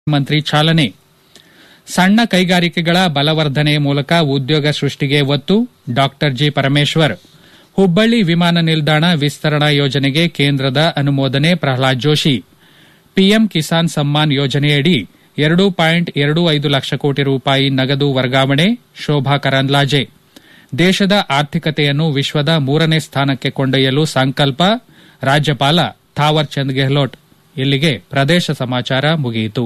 ಮಂತ್ರಿ ಚಾಲನೆ ಸಣ್ಣ ಕೈಗಾರಿಕೆಗಳ ಬಲವರ್ಧನೆ ಮೂಲಕ ಉದ್ಯೋಗ ಸೃಷ್ಟಿಗೆ ಒತ್ತು ಡಾ ಜಿ ಪರಮೇಶ್ವರ್ ಹುಬ್ಬಳ್ಳಿ ವಿಮಾನ ನಿಲ್ದಾಣ ವಿಸ್ತರಣಾ ಯೋಜನೆಗೆ ಕೇಂದ್ರದ ಅನುಮೋದನೆ ಪ್ರಹ್ಲಾದ್ ಜೋಶಿ ಪಿಎಂ ಕಿಸಾನ್ ಸಮ್ಮಾನ್ ಯೋಜನೆಯಡಿ ಎರಡು ಪಾಯಿಂಟ್ ಎರಡು ಐದು ಲಕ್ಷ ಕೋಟಿ ರೂಪಾಯಿ ನಗದು ವರ್ಗಾವಣೆ ಶೋಭಾ ಕರಂದ್ಲಾಜೆ ದೇಶದ ಆರ್ಥಿಕತೆಯನ್ನು ವಿಶ್ವದ ಮೂರನೇ ಸ್ಥಾನಕ್ಕೆ ಕೊಂಡೊಯ್ಯಲು ಸಂಕಲ್ಪ ರಾಜ್ಯಪಾಲ ಥಾವರ್ ಚಂದ್ ಗೆಹ್ಲೋಟ್ ಇಲ್ಲಿಗೆ ಪ್ರದೇಶ ಸಮಾಚಾರ ಮುಗಿಯಿತು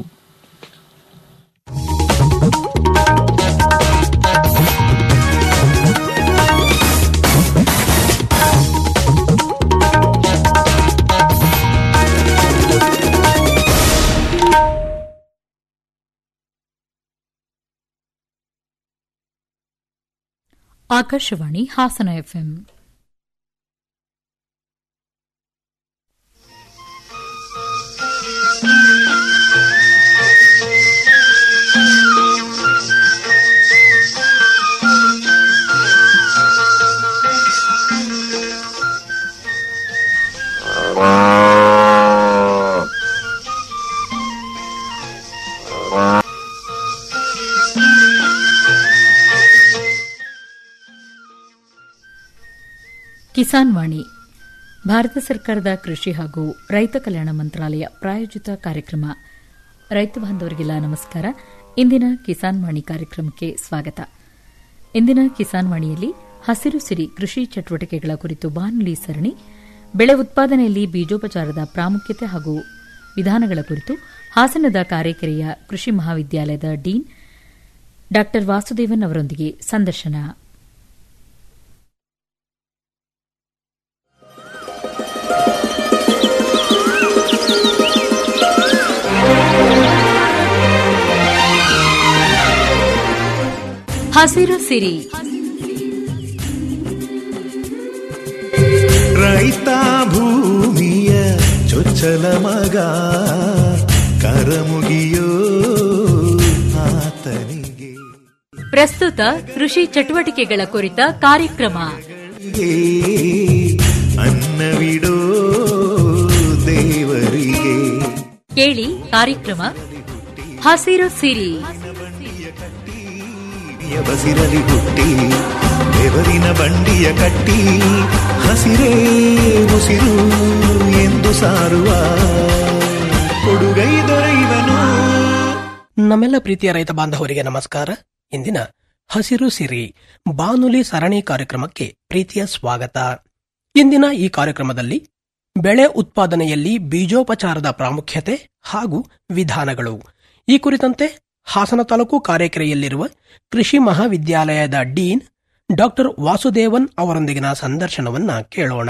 ಆಕಾಶವಾಣಿ ಹಾಸನ ಎಫ್ಎಂ ಕಿಸಾನ್ ವಾಣಿ ಭಾರತ ಸರ್ಕಾರದ ಕೃಷಿ ಹಾಗೂ ರೈತ ಕಲ್ಯಾಣ ಮಂತ್ರಾಲಯ ಪ್ರಾಯೋಜಿತ ಕಾರ್ಯಕ್ರಮ ರೈತ ಬಾಂಧವರಿಗೆಲ್ಲ ನಮಸ್ಕಾರ ಇಂದಿನ ಕಿಸಾನ್ ವಾಣಿ ಕಾರ್ಯಕ್ರಮಕ್ಕೆ ಸ್ವಾಗತ ಇಂದಿನ ಕಿಸಾನ್ ವಾಣಿಯಲ್ಲಿ ಹಸಿರು ಸಿರಿ ಕೃಷಿ ಚಟುವಟಿಕೆಗಳ ಕುರಿತು ಬಾನುಲಿ ಸರಣಿ ಬೆಳೆ ಉತ್ಪಾದನೆಯಲ್ಲಿ ಬೀಜೋಪಚಾರದ ಪ್ರಾಮುಖ್ಯತೆ ಹಾಗೂ ವಿಧಾನಗಳ ಕುರಿತು ಹಾಸನದ ಕಾರೇಕೆರೆಯ ಕೃಷಿ ಮಹಾವಿದ್ಯಾಲಯದ ಡೀನ್ ಡಾ ವಾಸುದೇವನ್ ಅವರೊಂದಿಗೆ ಸಂದರ್ಶನ ಹಸಿರು ಸಿರಿ ರೈತ ಭೂಮಿಯ ಚೊಚ್ಚಲ ಮಗ ಕರಮುಗಿಯೋ ಆತನಿಗೆ ಪ್ರಸ್ತುತ ಕೃಷಿ ಚಟುವಟಿಕೆಗಳ ಕುರಿತ ಕಾರ್ಯಕ್ರಮ ಗೆ ಅನ್ನವಿಡೋ ದೇವರಿಗೆ ಕೇಳಿ ಕಾರ್ಯಕ್ರಮ ಹಸಿರು ಸಿರಿ ಕಟ್ಟಿಯ ಬಸಿರಲಿ ಹುಟ್ಟಿ ಬೆವರಿನ ಬಂಡಿಯ ಕಟ್ಟಿ ಹಸಿರೇ ಉಸಿರು ಎಂದು ಸಾರುವ ಕೊಡುಗೈ ದೊರೆಯುವನು ನಮ್ಮೆಲ್ಲ ಪ್ರೀತಿಯ ರೈತ ಬಾಂಧವರಿಗೆ ನಮಸ್ಕಾರ ಇಂದಿನ ಹಸಿರು ಸಿರಿ ಬಾನುಲಿ ಸರಣಿ ಕಾರ್ಯಕ್ರಮಕ್ಕೆ ಪ್ರೀತಿಯ ಸ್ವಾಗತ ಇಂದಿನ ಈ ಕಾರ್ಯಕ್ರಮದಲ್ಲಿ ಬೆಳೆ ಉತ್ಪಾದನೆಯಲ್ಲಿ ಬೀಜೋಪಚಾರದ ಪ್ರಾಮುಖ್ಯತೆ ಹಾಗೂ ವಿಧಾನಗಳು ಈ ಕುರಿತಂತೆ ಹಾಸನ ತಾಲೂಕು ಕಾರೇಕೆರೆಯಲ್ಲಿರುವ ಕೃಷಿ ಮಹಾವಿದ್ಯಾಲಯದ ಡೀನ್ ಡಾಕ್ಟರ್ ವಾಸುದೇವನ್ ಅವರೊಂದಿಗಿನ ಸಂದರ್ಶನವನ್ನ ಕೇಳೋಣ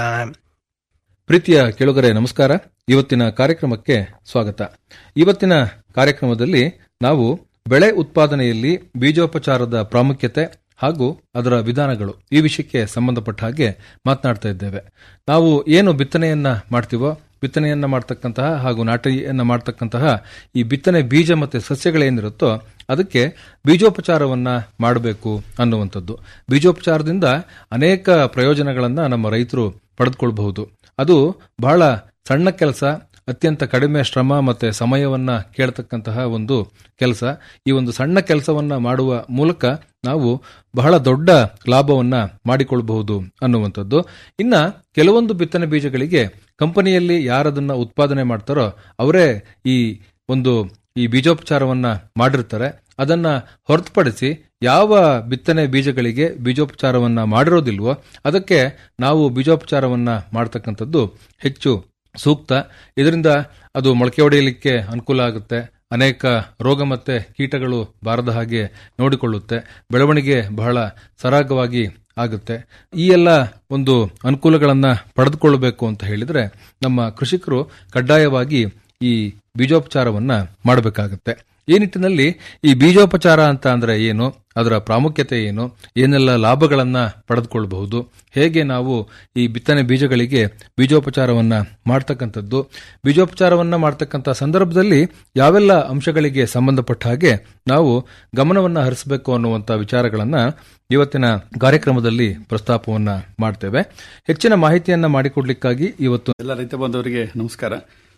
ಪ್ರೀತಿಯ ಕೆಳಗರೆ ನಮಸ್ಕಾರ ಇವತ್ತಿನ ಕಾರ್ಯಕ್ರಮಕ್ಕೆ ಸ್ವಾಗತ ಇವತ್ತಿನ ಕಾರ್ಯಕ್ರಮದಲ್ಲಿ ನಾವು ಬೆಳೆ ಉತ್ಪಾದನೆಯಲ್ಲಿ ಬೀಜೋಪಚಾರದ ಪ್ರಾಮುಖ್ಯತೆ ಹಾಗೂ ಅದರ ವಿಧಾನಗಳು ಈ ವಿಷಯಕ್ಕೆ ಸಂಬಂಧಪಟ್ಟ ಹಾಗೆ ಮಾತನಾಡ್ತಾ ಇದ್ದೇವೆ ನಾವು ಏನು ಬಿತ್ತನೆಯನ್ನ ಮಾಡ್ತೀವೋ ಬಿತ್ತನೆಯನ್ನ ಮಾಡ್ತಕ್ಕಂತಹ ಹಾಗೂ ನಾಟಿಯನ್ನ ಮಾಡ್ತಕ್ಕಂತಹ ಈ ಬಿತ್ತನೆ ಬೀಜ ಮತ್ತೆ ಸಸ್ಯಗಳೇನಿರುತ್ತೋ ಅದಕ್ಕೆ ಬೀಜೋಪಚಾರವನ್ನ ಮಾಡಬೇಕು ಅನ್ನುವಂಥದ್ದು ಬೀಜೋಪಚಾರದಿಂದ ಅನೇಕ ಪ್ರಯೋಜನಗಳನ್ನ ನಮ್ಮ ರೈತರು ಪಡೆದುಕೊಳ್ಬಹುದು ಅದು ಬಹಳ ಸಣ್ಣ ಕೆಲಸ ಅತ್ಯಂತ ಕಡಿಮೆ ಶ್ರಮ ಮತ್ತೆ ಸಮಯವನ್ನ ಕೇಳ್ತಕ್ಕಂತಹ ಒಂದು ಕೆಲಸ ಈ ಒಂದು ಸಣ್ಣ ಕೆಲಸವನ್ನ ಮಾಡುವ ಮೂಲಕ ನಾವು ಬಹಳ ದೊಡ್ಡ ಲಾಭವನ್ನ ಮಾಡಿಕೊಳ್ಳಬಹುದು ಅನ್ನುವಂಥದ್ದು ಇನ್ನ ಕೆಲವೊಂದು ಬಿತ್ತನೆ ಬೀಜಗಳಿಗೆ ಕಂಪನಿಯಲ್ಲಿ ಯಾರದನ್ನ ಉತ್ಪಾದನೆ ಮಾಡ್ತಾರೋ ಅವರೇ ಈ ಒಂದು ಈ ಬೀಜೋಪಚಾರವನ್ನ ಮಾಡಿರ್ತಾರೆ ಅದನ್ನ ಹೊರತುಪಡಿಸಿ ಯಾವ ಬಿತ್ತನೆ ಬೀಜಗಳಿಗೆ ಬೀಜೋಪಚಾರವನ್ನ ಮಾಡಿರೋದಿಲ್ವೋ ಅದಕ್ಕೆ ನಾವು ಬೀಜೋಪಚಾರವನ್ನ ಮಾಡತಕ್ಕಂಥದ್ದು ಹೆಚ್ಚು ಸೂಕ್ತ ಇದರಿಂದ ಅದು ಮೊಳಕೆ ಹೊಡೆಯಲಿಕ್ಕೆ ಅನುಕೂಲ ಆಗುತ್ತೆ ಅನೇಕ ರೋಗ ಮತ್ತೆ ಕೀಟಗಳು ಬಾರದ ಹಾಗೆ ನೋಡಿಕೊಳ್ಳುತ್ತೆ ಬೆಳವಣಿಗೆ ಬಹಳ ಸರಾಗವಾಗಿ ಆಗುತ್ತೆ ಈ ಎಲ್ಲ ಒಂದು ಅನುಕೂಲಗಳನ್ನ ಪಡೆದುಕೊಳ್ಳಬೇಕು ಅಂತ ಹೇಳಿದ್ರೆ ನಮ್ಮ ಕೃಷಿಕರು ಕಡ್ಡಾಯವಾಗಿ ಈ ಬೀಜೋಪಚಾರವನ್ನ ಮಾಡಬೇಕಾಗುತ್ತೆ ಈ ನಿಟ್ಟಿನಲ್ಲಿ ಈ ಬೀಜೋಪಚಾರ ಅಂತ ಅಂದ್ರೆ ಏನು ಅದರ ಪ್ರಾಮುಖ್ಯತೆ ಏನು ಏನೆಲ್ಲ ಲಾಭಗಳನ್ನ ಪಡೆದುಕೊಳ್ಳಬಹುದು ಹೇಗೆ ನಾವು ಈ ಬಿತ್ತನೆ ಬೀಜಗಳಿಗೆ ಬೀಜೋಪಚಾರವನ್ನ ಮಾಡ್ತಕ್ಕಂಥದ್ದು ಬೀಜೋಪಚಾರವನ್ನ ಮಾಡ್ತಕ್ಕಂಥ ಸಂದರ್ಭದಲ್ಲಿ ಯಾವೆಲ್ಲ ಅಂಶಗಳಿಗೆ ಸಂಬಂಧಪಟ್ಟ ಹಾಗೆ ನಾವು ಗಮನವನ್ನ ಹರಿಸಬೇಕು ಅನ್ನುವಂಥ ವಿಚಾರಗಳನ್ನ ಇವತ್ತಿನ ಕಾರ್ಯಕ್ರಮದಲ್ಲಿ ಪ್ರಸ್ತಾಪವನ್ನ ಮಾಡ್ತೇವೆ ಹೆಚ್ಚಿನ ಮಾಹಿತಿಯನ್ನ ಮಾಡಿಕೊಡ್ಲಿಕ್ಕಾಗಿ ಇವತ್ತು ಎಲ್ಲ ರೈತ ಬಾಂಧವರಿಗೆ ನಮಸ್ಕಾರ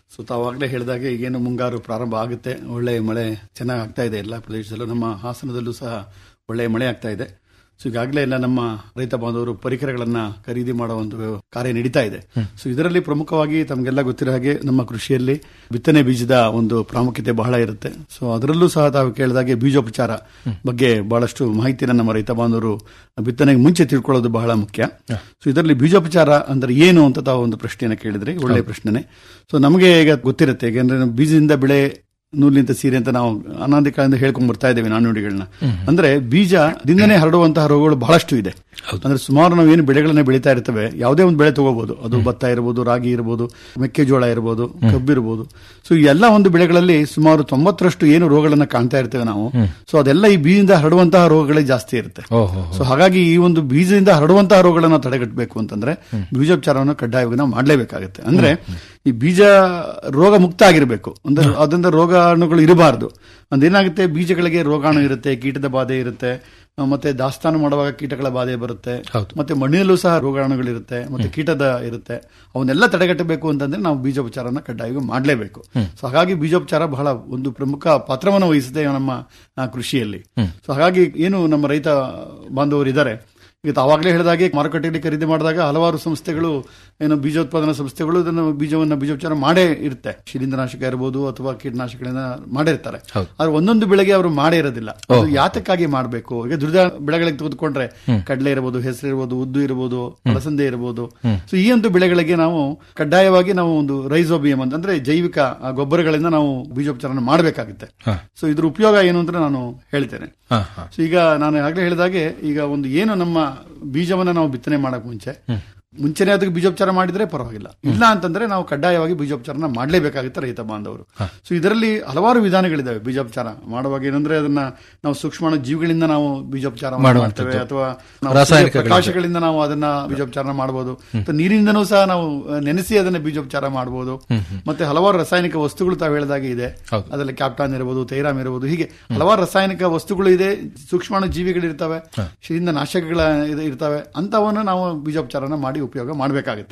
ಸೊ ತಾವಾಗಲೇ ಹೇಳಿದಾಗೆ ಈಗೇನು ಮುಂಗಾರು ಪ್ರಾರಂಭ ಆಗುತ್ತೆ ಒಳ್ಳೆ ಮಳೆ ಚೆನ್ನಾಗಿ ಆಗ್ತಾ ಇದೆ ಎಲ್ಲ ಪ್ರದೇಶದಲ್ಲೂ ನಮ್ಮ ಹಾಸನದಲ್ಲೂ ಸಹ ಒಳ್ಳೆ ಮಳೆ ಆಗ್ತಾ ಇದೆ ಸೊ ಈಗಾಗಲೇ ಎಲ್ಲ ನಮ್ಮ ರೈತ ಬಾಂಧವರು ಪರಿಕರಗಳನ್ನ ಖರೀದಿ ಮಾಡೋ ಒಂದು ಕಾರ್ಯ ನಡೀತಾ ಇದೆ ಸೊ ಇದರಲ್ಲಿ ಪ್ರಮುಖವಾಗಿ ತಮಗೆಲ್ಲ ಗೊತ್ತಿರೋ ಹಾಗೆ ನಮ್ಮ ಕೃಷಿಯಲ್ಲಿ ಬಿತ್ತನೆ ಬೀಜದ ಒಂದು ಪ್ರಾಮುಖ್ಯತೆ ಬಹಳ ಇರುತ್ತೆ ಸೊ ಅದರಲ್ಲೂ ಸಹ ತಾವು ಕೇಳಿದಾಗೆ ಬೀಜೋಪಚಾರ ಬಗ್ಗೆ ಬಹಳಷ್ಟು ಮಾಹಿತಿನ ನಮ್ಮ ರೈತ ಬಾಂಧವರು ಬಿತ್ತನೆಗೆ ಮುಂಚೆ ತಿಳ್ಕೊಳ್ಳೋದು ಬಹಳ ಮುಖ್ಯ ಸೊ ಇದರಲ್ಲಿ ಬೀಜೋಪಚಾರ ಅಂದ್ರೆ ಏನು ಅಂತ ತಾವು ಒಂದು ಪ್ರಶ್ನೆಯನ್ನು ಕೇಳಿದ್ರಿ ಒಳ್ಳೆಯ ಪ್ರಶ್ನೆನೆ ಸೊ ನಮಗೆ ಈಗ ಗೊತ್ತಿರುತ್ತೆ ಯಾಕೆಂದ್ರೆ ನಾವು ಬೀಜದಿಂದ ಬೆಳೆ ನೂಲಿಂದ ಸೀರೆ ಅಂತ ನಾವು ಅನಾದಿ ಕಾಲದಿಂದ ಹೇಳ್ಕೊಂಡ್ ಬರ್ತಾ ಇದ್ದೇವೆ ನಾಣ್ಣುಡಿಗಳನ್ನ ಅಂದ್ರೆ ಬೀಜದಿಂದನೇ ಹರಡುವಂತಹ ರೋಗಗಳು ಬಹಳಷ್ಟು ಇದೆ ಅಂದ್ರೆ ಸುಮಾರು ನಾವು ಏನು ಬೆಳೆಗಳನ್ನ ಬೆಳೀತಾ ಇರ್ತವೆ ಯಾವುದೇ ಒಂದು ಬೆಳೆ ತಗೋಬಹುದು ಅದು ಭತ್ತ ಇರಬಹುದು ರಾಗಿ ಇರಬಹುದು ಮೆಕ್ಕೆಜೋಳ ಇರಬಹುದು ಕಬ್ಬಿರಬಹುದು ಸೊ ಈ ಎಲ್ಲ ಒಂದು ಬೆಳೆಗಳಲ್ಲಿ ಸುಮಾರು ತೊಂಬತ್ತರಷ್ಟು ಏನು ರೋಗಗಳನ್ನ ಕಾಣ್ತಾ ಇರ್ತೇವೆ ನಾವು ಸೊ ಅದೆಲ್ಲ ಈ ಬೀಜದಿಂದ ಹರಡುವಂತಹ ರೋಗಗಳೇ ಜಾಸ್ತಿ ಇರುತ್ತೆ ಓಹೋ ಸೊ ಹಾಗಾಗಿ ಈ ಒಂದು ಬೀಜದಿಂದ ಹರಡುವಂತಹ ರೋಗಗಳನ್ನ ತಡೆಗಟ್ಟಬೇಕು ಅಂತಂದ್ರೆ ಬೀಜೋಪಚಾರವನ್ನು ಕಡ್ಡಾಯವಾಗಿ ನಾವು ಮಾಡಲೇಬೇಕಾಗುತ್ತೆ ಅಂದ್ರೆ ಈ ಬೀಜ ರೋಗ ಮುಕ್ತ ಆಗಿರಬೇಕು ಅಂದ್ರೆ ಅದರಿಂದ ರೋಗಾಣುಗಳು ಇರಬಾರದು ಅದೇನಾಗುತ್ತೆ ಬೀಜಗಳಿಗೆ ರೋಗಾಣು ಇರುತ್ತೆ ಕೀಟದ ಬಾಧೆ ಇರುತ್ತೆ ಆ, ಮತ್ತೆ ದಾಸ್ತಾನು ಮಾಡುವಾಗ ಕೀಟಗಳ ಬಾಧೆ ಬರುತ್ತೆ ಹೌದು. ಮತ್ತೆ ಮಣ್ಣಿನಲ್ಲೂ ಸಹ ರೋಗಾಣುಗಳಿರುತ್ತೆ ಮತ್ತೆ ಕೀಟದ ಇರುತ್ತೆ ಅವನ್ನೆಲ್ಲ ತಡೆಗಟ್ಟಬೇಕು ಅಂತಂದ್ರೆ ನಾವು ಬೀಜೋಪಚಾರನ ಕಡ್ಡಾಯವಾಗಿ ಮಾಡಲೇಬೇಕು ಸೊ ಹಾಗಾಗಿ ಬೀಜೋಪಚಾರ ಬಹಳ ಒಂದು ಪ್ರಮುಖ ಪಾತ್ರವನ್ನು ವಹಿಸುತ್ತೆ ನಮ್ಮ ಆ, ಕೃಷಿಯಲ್ಲಿ ಸೊ ಹಾಗಾಗಿ ಏನು ನಮ್ಮ ರೈತ ಬಾಂಧವರು ಇದ್ದಾರೆ ಈಗ ತಾವಾಗಲೇ ಹೇಳಿದಾಗೆ ಮಾರುಕಟ್ಟೆಯಲ್ಲಿ ಖರೀದಿ ಮಾಡಿದಾಗ ಹಲವಾರು ಸಂಸ್ಥೆಗಳು ಏನು ಬೀಜೋತ್ಪಾದನಾ ಸಂಸ್ಥೆಗಳು ಇದನ್ನು ಬೀಜವನ್ನ ಬೀಜೋಪಚಾರ ಮಾಡೇ ಇರುತ್ತೆ ಶಿಲೀಂಧ್ರನಾಶಕ ಇರಬಹುದು ಅಥವಾ ಕೀಟನಾಶಕಗಳನ್ನ ಮಾಡಿರ್ತಾರೆ ಆದ್ರೆ ಒಂದೊಂದು ಬೆಳೆಗೆ ಅವರು ಮಾಡೇ ಇರೋದಿಲ್ಲ ಅದು ಯಾತಕ್ಕಾಗಿ ಮಾಡಬೇಕು ಈಗ ದುಡಿದ ಬೆಳೆಗಳಿಗೆ ತೆಗೆದುಕೊಂಡ್ರೆ ಕಡಲೆ ಇರಬಹುದು ಹೆಸರು ಇರಬಹುದು ಉದ್ದು ಇರಬಹುದು ಅಲಸಂದೆ ಇರಬಹುದು ಸೊ ಈ ಒಂದು ಬೆಳೆಗಳಿಗೆ ನಾವು ಕಡ್ಡಾಯವಾಗಿ ನಾವು ಒಂದು ರೈಸೋಬಿಯಂ ಅಂತ ಅಂದ್ರೆ ಜೈವಿಕ ಆ, ಗೊಬ್ಬರಗಳಿಂದ ನಾವು ಬೀಜೋಪಚಾರ ಮಾಡಬೇಕಾಗುತ್ತೆ ಸೊ ಇದ್ರ ಉಪಯೋಗ ಏನು ಅಂತ ನಾನು ಹೇಳ್ತೇನೆ ಹಾ ಹಾ ಸೊ ಈಗ ನಾನು ಆಗಲೇ ಹೇಳಿದಾಗೆ ಈಗ ಒಂದು ಏನು ನಮ್ಮ ಬೀಜವನ್ನ ನಾವು ಬಿತ್ತನೆ ಮಾಡಕ್ ಮುಂಚೆ ಮುಂಚೆನೆ ಅದಕ್ಕೆ ಬೀಜೋಪಚಾರ ಮಾಡಿದ್ರೆ ಪರವಾಗಿಲ್ಲ ಇಲ್ಲ ಅಂತಂದ್ರೆ ನಾವು ಕಡ್ಡಾಯವಾಗಿ ಬೀಜೋಪಚಾರನ ಮಾಡಲೇಬೇಕಾಗುತ್ತೆ ರೈತ ಬಾಂಧವರು ಸೊ ಇದರಲ್ಲಿ ಹಲವಾರು ವಿಧಾನಗಳಿದಾವೆ ಬೀಜೋಪಚಾರ ಮಾಡುವಾಗ ಏನಂದ್ರೆ ಅದನ್ನ ನಾವು ಸೂಕ್ಷ್ಮಾಣು ಜೀವಿಗಳಿಂದ ನಾವು ಬೀಜೋಪಚಾರ ಮಾಡ್ತೇವೆ ಅಥವಾ ನಾವು ರಾಸಾಯನಿಕಗಳಿಂದ. ಪ್ರಕಾಶಗಳಿಂದ ನಾವು ಅದನ್ನ ಬೀಜೋಪಚಾರ ಮಾಡಬಹುದು ಅಥವಾ ನೀರಿನಿಂದನೂ ಸಹ ನಾವು ಅಹ್, ನೆನೆಸಿ ಅದನ್ನ ಬೀಜೋಪಚಾರ ಮಾಡಬಹುದು ಮತ್ತೆ ಹಲವಾರು ರಾಸಾಯನಿಕ ವಸ್ತುಗಳು ತಾವು ಹೇಳಿದಾಗೆ ಇದೆ ಹೌದು. ಅದರಲ್ಲಿ ಕ್ಯಾಪ್ಟಾನ್ ಇರಬಹುದು ತೈರಾಮ್ ಇರಬಹುದು ಹೀಗೆ ಹಲವಾರು ರಾಸಾಯನಿಕ ವಸ್ತುಗಳು ಇದೆ ಸೂಕ್ಷ್ಮಾಣು ಜೀವಿಗಳಿರ್ತವೆ ಶಿರಿಂದ ನಾಶಕಗಳ ಇದು ಇರ್ತವೆ ಅಂತವನ್ನ ನಾವು ಬೀಜೋಪಚಾರನ ಮಾಡಿ ಉಪಯೋಗ ಮಾಡಬೇಕಾಗುತ್ತೆ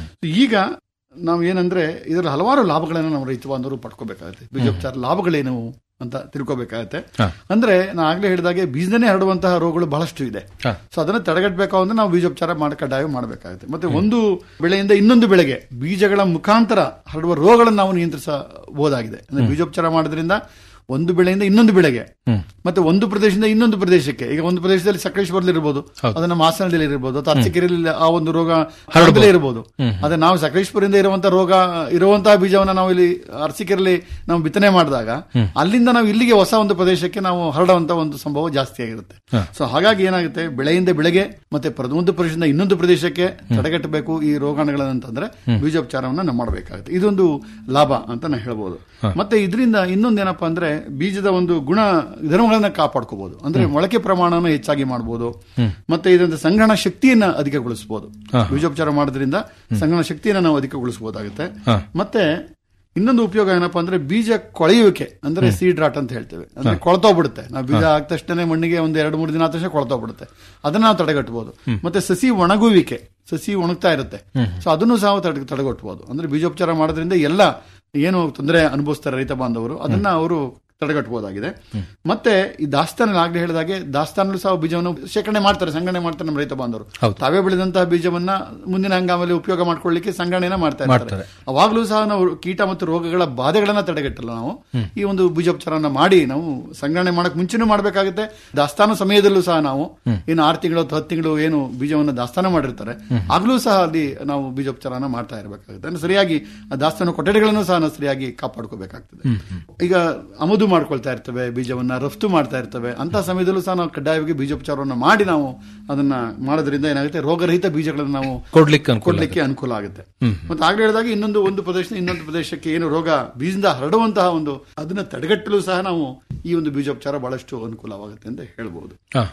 ಈಗ ನಾವು ಏನಂದ್ರೆ ಇದರಲ್ಲಿ ಹಲವಾರು ಲಾಭಗಳನ್ನ ನಾವು ರೈತ ಬಾಂಧವರು ಪಡ್ಕೋಬೇಕಾಗುತ್ತೆ ಬೀಜೋಪಚಾರ ಲಾಭಗಳೇನು ಅಂತ ತಿಳ್ಕೊಬೇಕಾಗತ್ತೆ ಹಾ. ಅಂದ್ರೆ ನಾ ಆಗ್ಲೇ ಹೇಳಿದಾಗೆ ಬೀಜನೇ ಹರಡುವಂತಹ ರೋಗಗಳು ಬಹಳಷ್ಟು ಇದೆ ಹಾ. ಸೊ ಅದನ್ನ ತಡೆಗಟ್ಟಬೇಕು ಅಂದ್ರೆ ನಾವು ಬೀಜೋಪಚಾರ ಮಾಡಿ ಕಡ್ಡಾಯ ಮಾಡಬೇಕಾಗುತ್ತೆ ಮತ್ತೆ ಒಂದು ಬೆಳೆಯಿಂದ ಇನ್ನೊಂದು ಬೆಳೆಗೆ ಬೀಜಗಳ ಮುಖಾಂತರ ಹರಡುವ ರೋಗಗಳನ್ನು ನಾವು ನಿಯಂತ್ರಿಸಬಹುದಾಗಿದೆ ಅಂದ್ರೆ ಬೀಜೋಪಚಾರ ಮಾಡೋದ್ರಿಂದ ಒಂದು ಬೆಳೆಯಿಂದ ಇನ್ನೊಂದು ಬೆಳೆಗೆ ಮತ್ತೆ ಒಂದು ಪ್ರದೇಶದಿಂದ ಇನ್ನೊಂದು ಪ್ರದೇಶಕ್ಕೆ ಈಗ ಒಂದು ಪ್ರದೇಶದಲ್ಲಿ ಸಕಲೇಶ್ವರದಲ್ಲಿ ಇರಬಹುದು ಅದನ್ನ ಮಾಸನದಲ್ಲಿ ಇರಬಹುದು ಅಥವಾ ಅರಸಿಕೆರೆಯಲ್ಲಿ ಆ ಒಂದು ರೋಗ ಹರಡಲೇ ಇರಬಹುದು ಅದೇ ನಾವು ಸಕಲೇಶ್ವರದಿಂದ ಇರುವಂತಹ ರೋಗ ಇರುವಂತಹ ಬೀಜವನ್ನ ನಾವು ಇಲ್ಲಿ ಅರಸಿಕೆರೆಯಲ್ಲಿ ನಾವು ಬಿತ್ತನೆ ಮಾಡಿದಾಗ ಅಲ್ಲಿಂದ ನಾವು ಇಲ್ಲಿಗೆ ಹೊಸ ಒಂದು ಪ್ರದೇಶಕ್ಕೆ ನಾವು ಹರಡುವಂತ ಒಂದು ಸಂಭವ ಜಾಸ್ತಿ ಆಗಿರುತ್ತೆ ಸೊ ಹಾಗಾಗಿ ಏನಾಗುತ್ತೆ ಬೆಳೆಯಿಂದ ಬೆಳೆಗೆ ಮತ್ತೆ ಪ್ರ- ಒಂದು ಪ್ರದೇಶದಿಂದ ಇನ್ನೊಂದು ಪ್ರದೇಶಕ್ಕೆ ತಡೆಗಟ್ಟಬೇಕು ಈ ರೋಗಾಣುಗಳನ್ನಂತಂದ್ರೆ ಬೀಜೋಪಚಾರವನ್ನ ನಾವು ಮಾಡಬೇಕಾಗುತ್ತೆ ಇದೊಂದು ಲಾಭ ಅಂತ ನಾವು ಹೇಳ್ಬೋದು ಮತ್ತೆ ಇದರಿಂದ ಇನ್ನೊಂದೇನಪ್ಪಾ ಅಂದ್ರೆ ಬೀಜದ ಒಂದು ಗುಣ ಧರ್ಮಗಳನ್ನ ಕಾಪಾಡ್ಕೋಬಹುದು ಅಂದ್ರೆ ಮೊಳಕೆ ಪ್ರಮಾಣವನ್ನು ಹೆಚ್ಚಾಗಿ ಮಾಡಬಹುದು ಮತ್ತೆ ಇದರಿಂದ ಸಂಗ್ರಹಣ ಶಕ್ತಿಯನ್ನ ಅಧಿಕಗೊಳಿಸಬಹುದು ಬೀಜೋಪಚಾರ ಮಾಡೋದ್ರಿಂದ ಸಂಗ್ರಹಣ ಶಕ್ತಿಯನ್ನ ನಾವು ಅಧಿಕಗೊಳಿಸಬಹುದಾಗುತ್ತೆ ಮತ್ತೆ ಇನ್ನೊಂದು ಉಪಯೋಗ ಏನಪ್ಪಾ ಅಂದ್ರೆ ಬೀಜ ಕೊಳೆಯುವಿಕೆ ಅಂದ್ರೆ ಸೀಡ್ ರಾಟ್ ಅಂತ ಹೇಳ್ತೇವೆ ಅಂದ್ರೆ ಕೊಳ್ತೋಗ್ಬಿಡುತ್ತೆ ನಾವು ಬೀಜ ಹಾಕಿದ ತಕ್ಷಣ ಮಣ್ಣಿಗೆ ಒಂದು ಎರಡು ಮೂರು ದಿನ ಆದ ತಕ್ಷಣ ಕೊಳ್ತೋಗ್ಬಿಡುತ್ತೆ ಅದನ್ನ ನಾವು ತಡೆಗಟ್ಟಬಹುದು ಮತ್ತೆ ಸಸಿ ಒಣಗುವಿಕೆ ಸಸಿ ಒಣಗ್ತಾ ಇರುತ್ತೆ ಸೊ ಅದನ್ನು ಸಹ ತಡೆ ತಡೆಗಟ್ಟಬಹುದು ಅಂದ್ರೆ ಬೀಜೋಪಚಾರ ಮಾಡೋದ್ರಿಂದ ಎಲ್ಲ ಏನು ತೊಂದರೆ ಅನುಭವಿಸ್ತಾರೆ ರೈತ ಬಾಂಧವರು ಅದನ್ನ ಅವರು ತಡೆಗಟ್ಟಬಹುದಾಗಿದೆ ಮತ್ತೆ ಈ ದಾಸ್ತಾನ ಆಗ್ಲೇ ಹೇಳಿದಾಗೆ ದಾಸ್ತಾನಲ್ಲೂ ಸಹ ಬೀಜವನ್ನು ಶೇಖರಣೆ ಮಾಡ್ತಾರೆ ಸಂಗ್ರಹಣೆ ಮಾಡ್ತಾರೆ ನಮ್ಮ ರೈತ ಬಾಂಧವರು ತಾವೇ ಬೆಳೆದಂತಹ ಬೀಜವನ್ನ ಮುಂದಿನ ಹಂಗಾಮಲ್ಲಿ ಉಪಯೋಗ ಮಾಡ್ಕೊಳ್ಳಿಕ್ಕೆ ಸಂಗ್ರಹಣೆನ ಮಾಡ್ತಾ ಇರ್ತಾರೆ ಅವಾಗ್ಲೂ ಸಹ ನಾವು ಕೀಟ ಮತ್ತು ರೋಗಗಳ ಬಾಧೆಗಳನ್ನ ತಡೆಗಟ್ಟಲ್ಲ ನಾವು ಈ ಒಂದು ಬೀಜೋಪಚಾರನ ಮಾಡಿ ನಾವು ಸಂಗ್ರಹಣೆ ಮಾಡಕ್ ಮುಂಚೆನೂ ಮಾಡಬೇಕಾಗುತ್ತೆ ದಾಸ್ತಾನು ಸಮಯದಲ್ಲೂ ಸಹ ನಾವು ಏನು ಆರು ತಿಂಗಳು ಅಥವಾ ಹತ್ತು ತಿಂಗಳು ಏನು ಬೀಜವನ್ನು ದಾಸ್ತಾನ ಮಾಡಿರ್ತಾರೆ ಆಗ್ಲೂ ಸಹ ಅಲ್ಲಿ ನಾವು ಬೀಜೋಪಚಾರನ ಮಾಡ್ತಾ ಇರಬೇಕಾಗುತ್ತೆ ಅಂದ್ರೆ ಸರಿಯಾಗಿ ಆ ದಾಸ್ತಾನು ಕೊಠಡಿಗಳನ್ನು ಸಹ ನಾವು ಸರಿಯಾಗಿ ಕಾಪಾಡ್ಕೋಬೇಕಾಗ್ತದೆ ಈಗ ಆಮದು ಮಾಡ್ಕೊಳ್ತಾ ಇರ್ತವೆ ಬೀಜವನ್ನ ರಫ್ತು ಮಾಡ್ತಾ ಇರ್ತವೆ ಅಂತ ಸಮಯದಲ್ಲೂ ಸಹ ನಾವು ಕಡ್ಡಾಯವಾಗಿ ಬೀಜೋಪಚಾರವನ್ನು ಮಾಡಿ ನಾವು ಅದನ್ನ ಮಾಡೋದ್ರಿಂದ ಏನಾಗುತ್ತೆ ರೋಗರಹಿತ ಬೀಜಗಳನ್ನು ನಾವು ಕೊಡ್ಲಿಕ್ಕೆ ಅನುಕೂಲ ಕೊಡ್ಲಿಕ್ಕೆ ಅನುಕೂಲ ಆಗುತ್ತೆ ಮತ್ತೆ ಆಗ್ಲೇ ಹೇಳಿದಾಗ ಇನ್ನೊಂದು ಒಂದು ಪ್ರದೇಶದಿಂದ ಇನ್ನೊಂದು ಪ್ರದೇಶಕ್ಕೆ ಏನು ರೋಗ ಬೀಜದಿಂದ ಹರಡುವಂತಹ ಒಂದು ಅದನ್ನ ತಡೆಗಟ್ಟಲು ಸಹ ನಾವು ಈ ಒಂದು ಬೀಜೋಪಚಾರ ಬಹಳಷ್ಟು ಅನುಕೂಲವಾಗುತ್ತೆ ಅಂತ ಹೇಳ್ಬಹುದು ಹಾ, ಹಾ.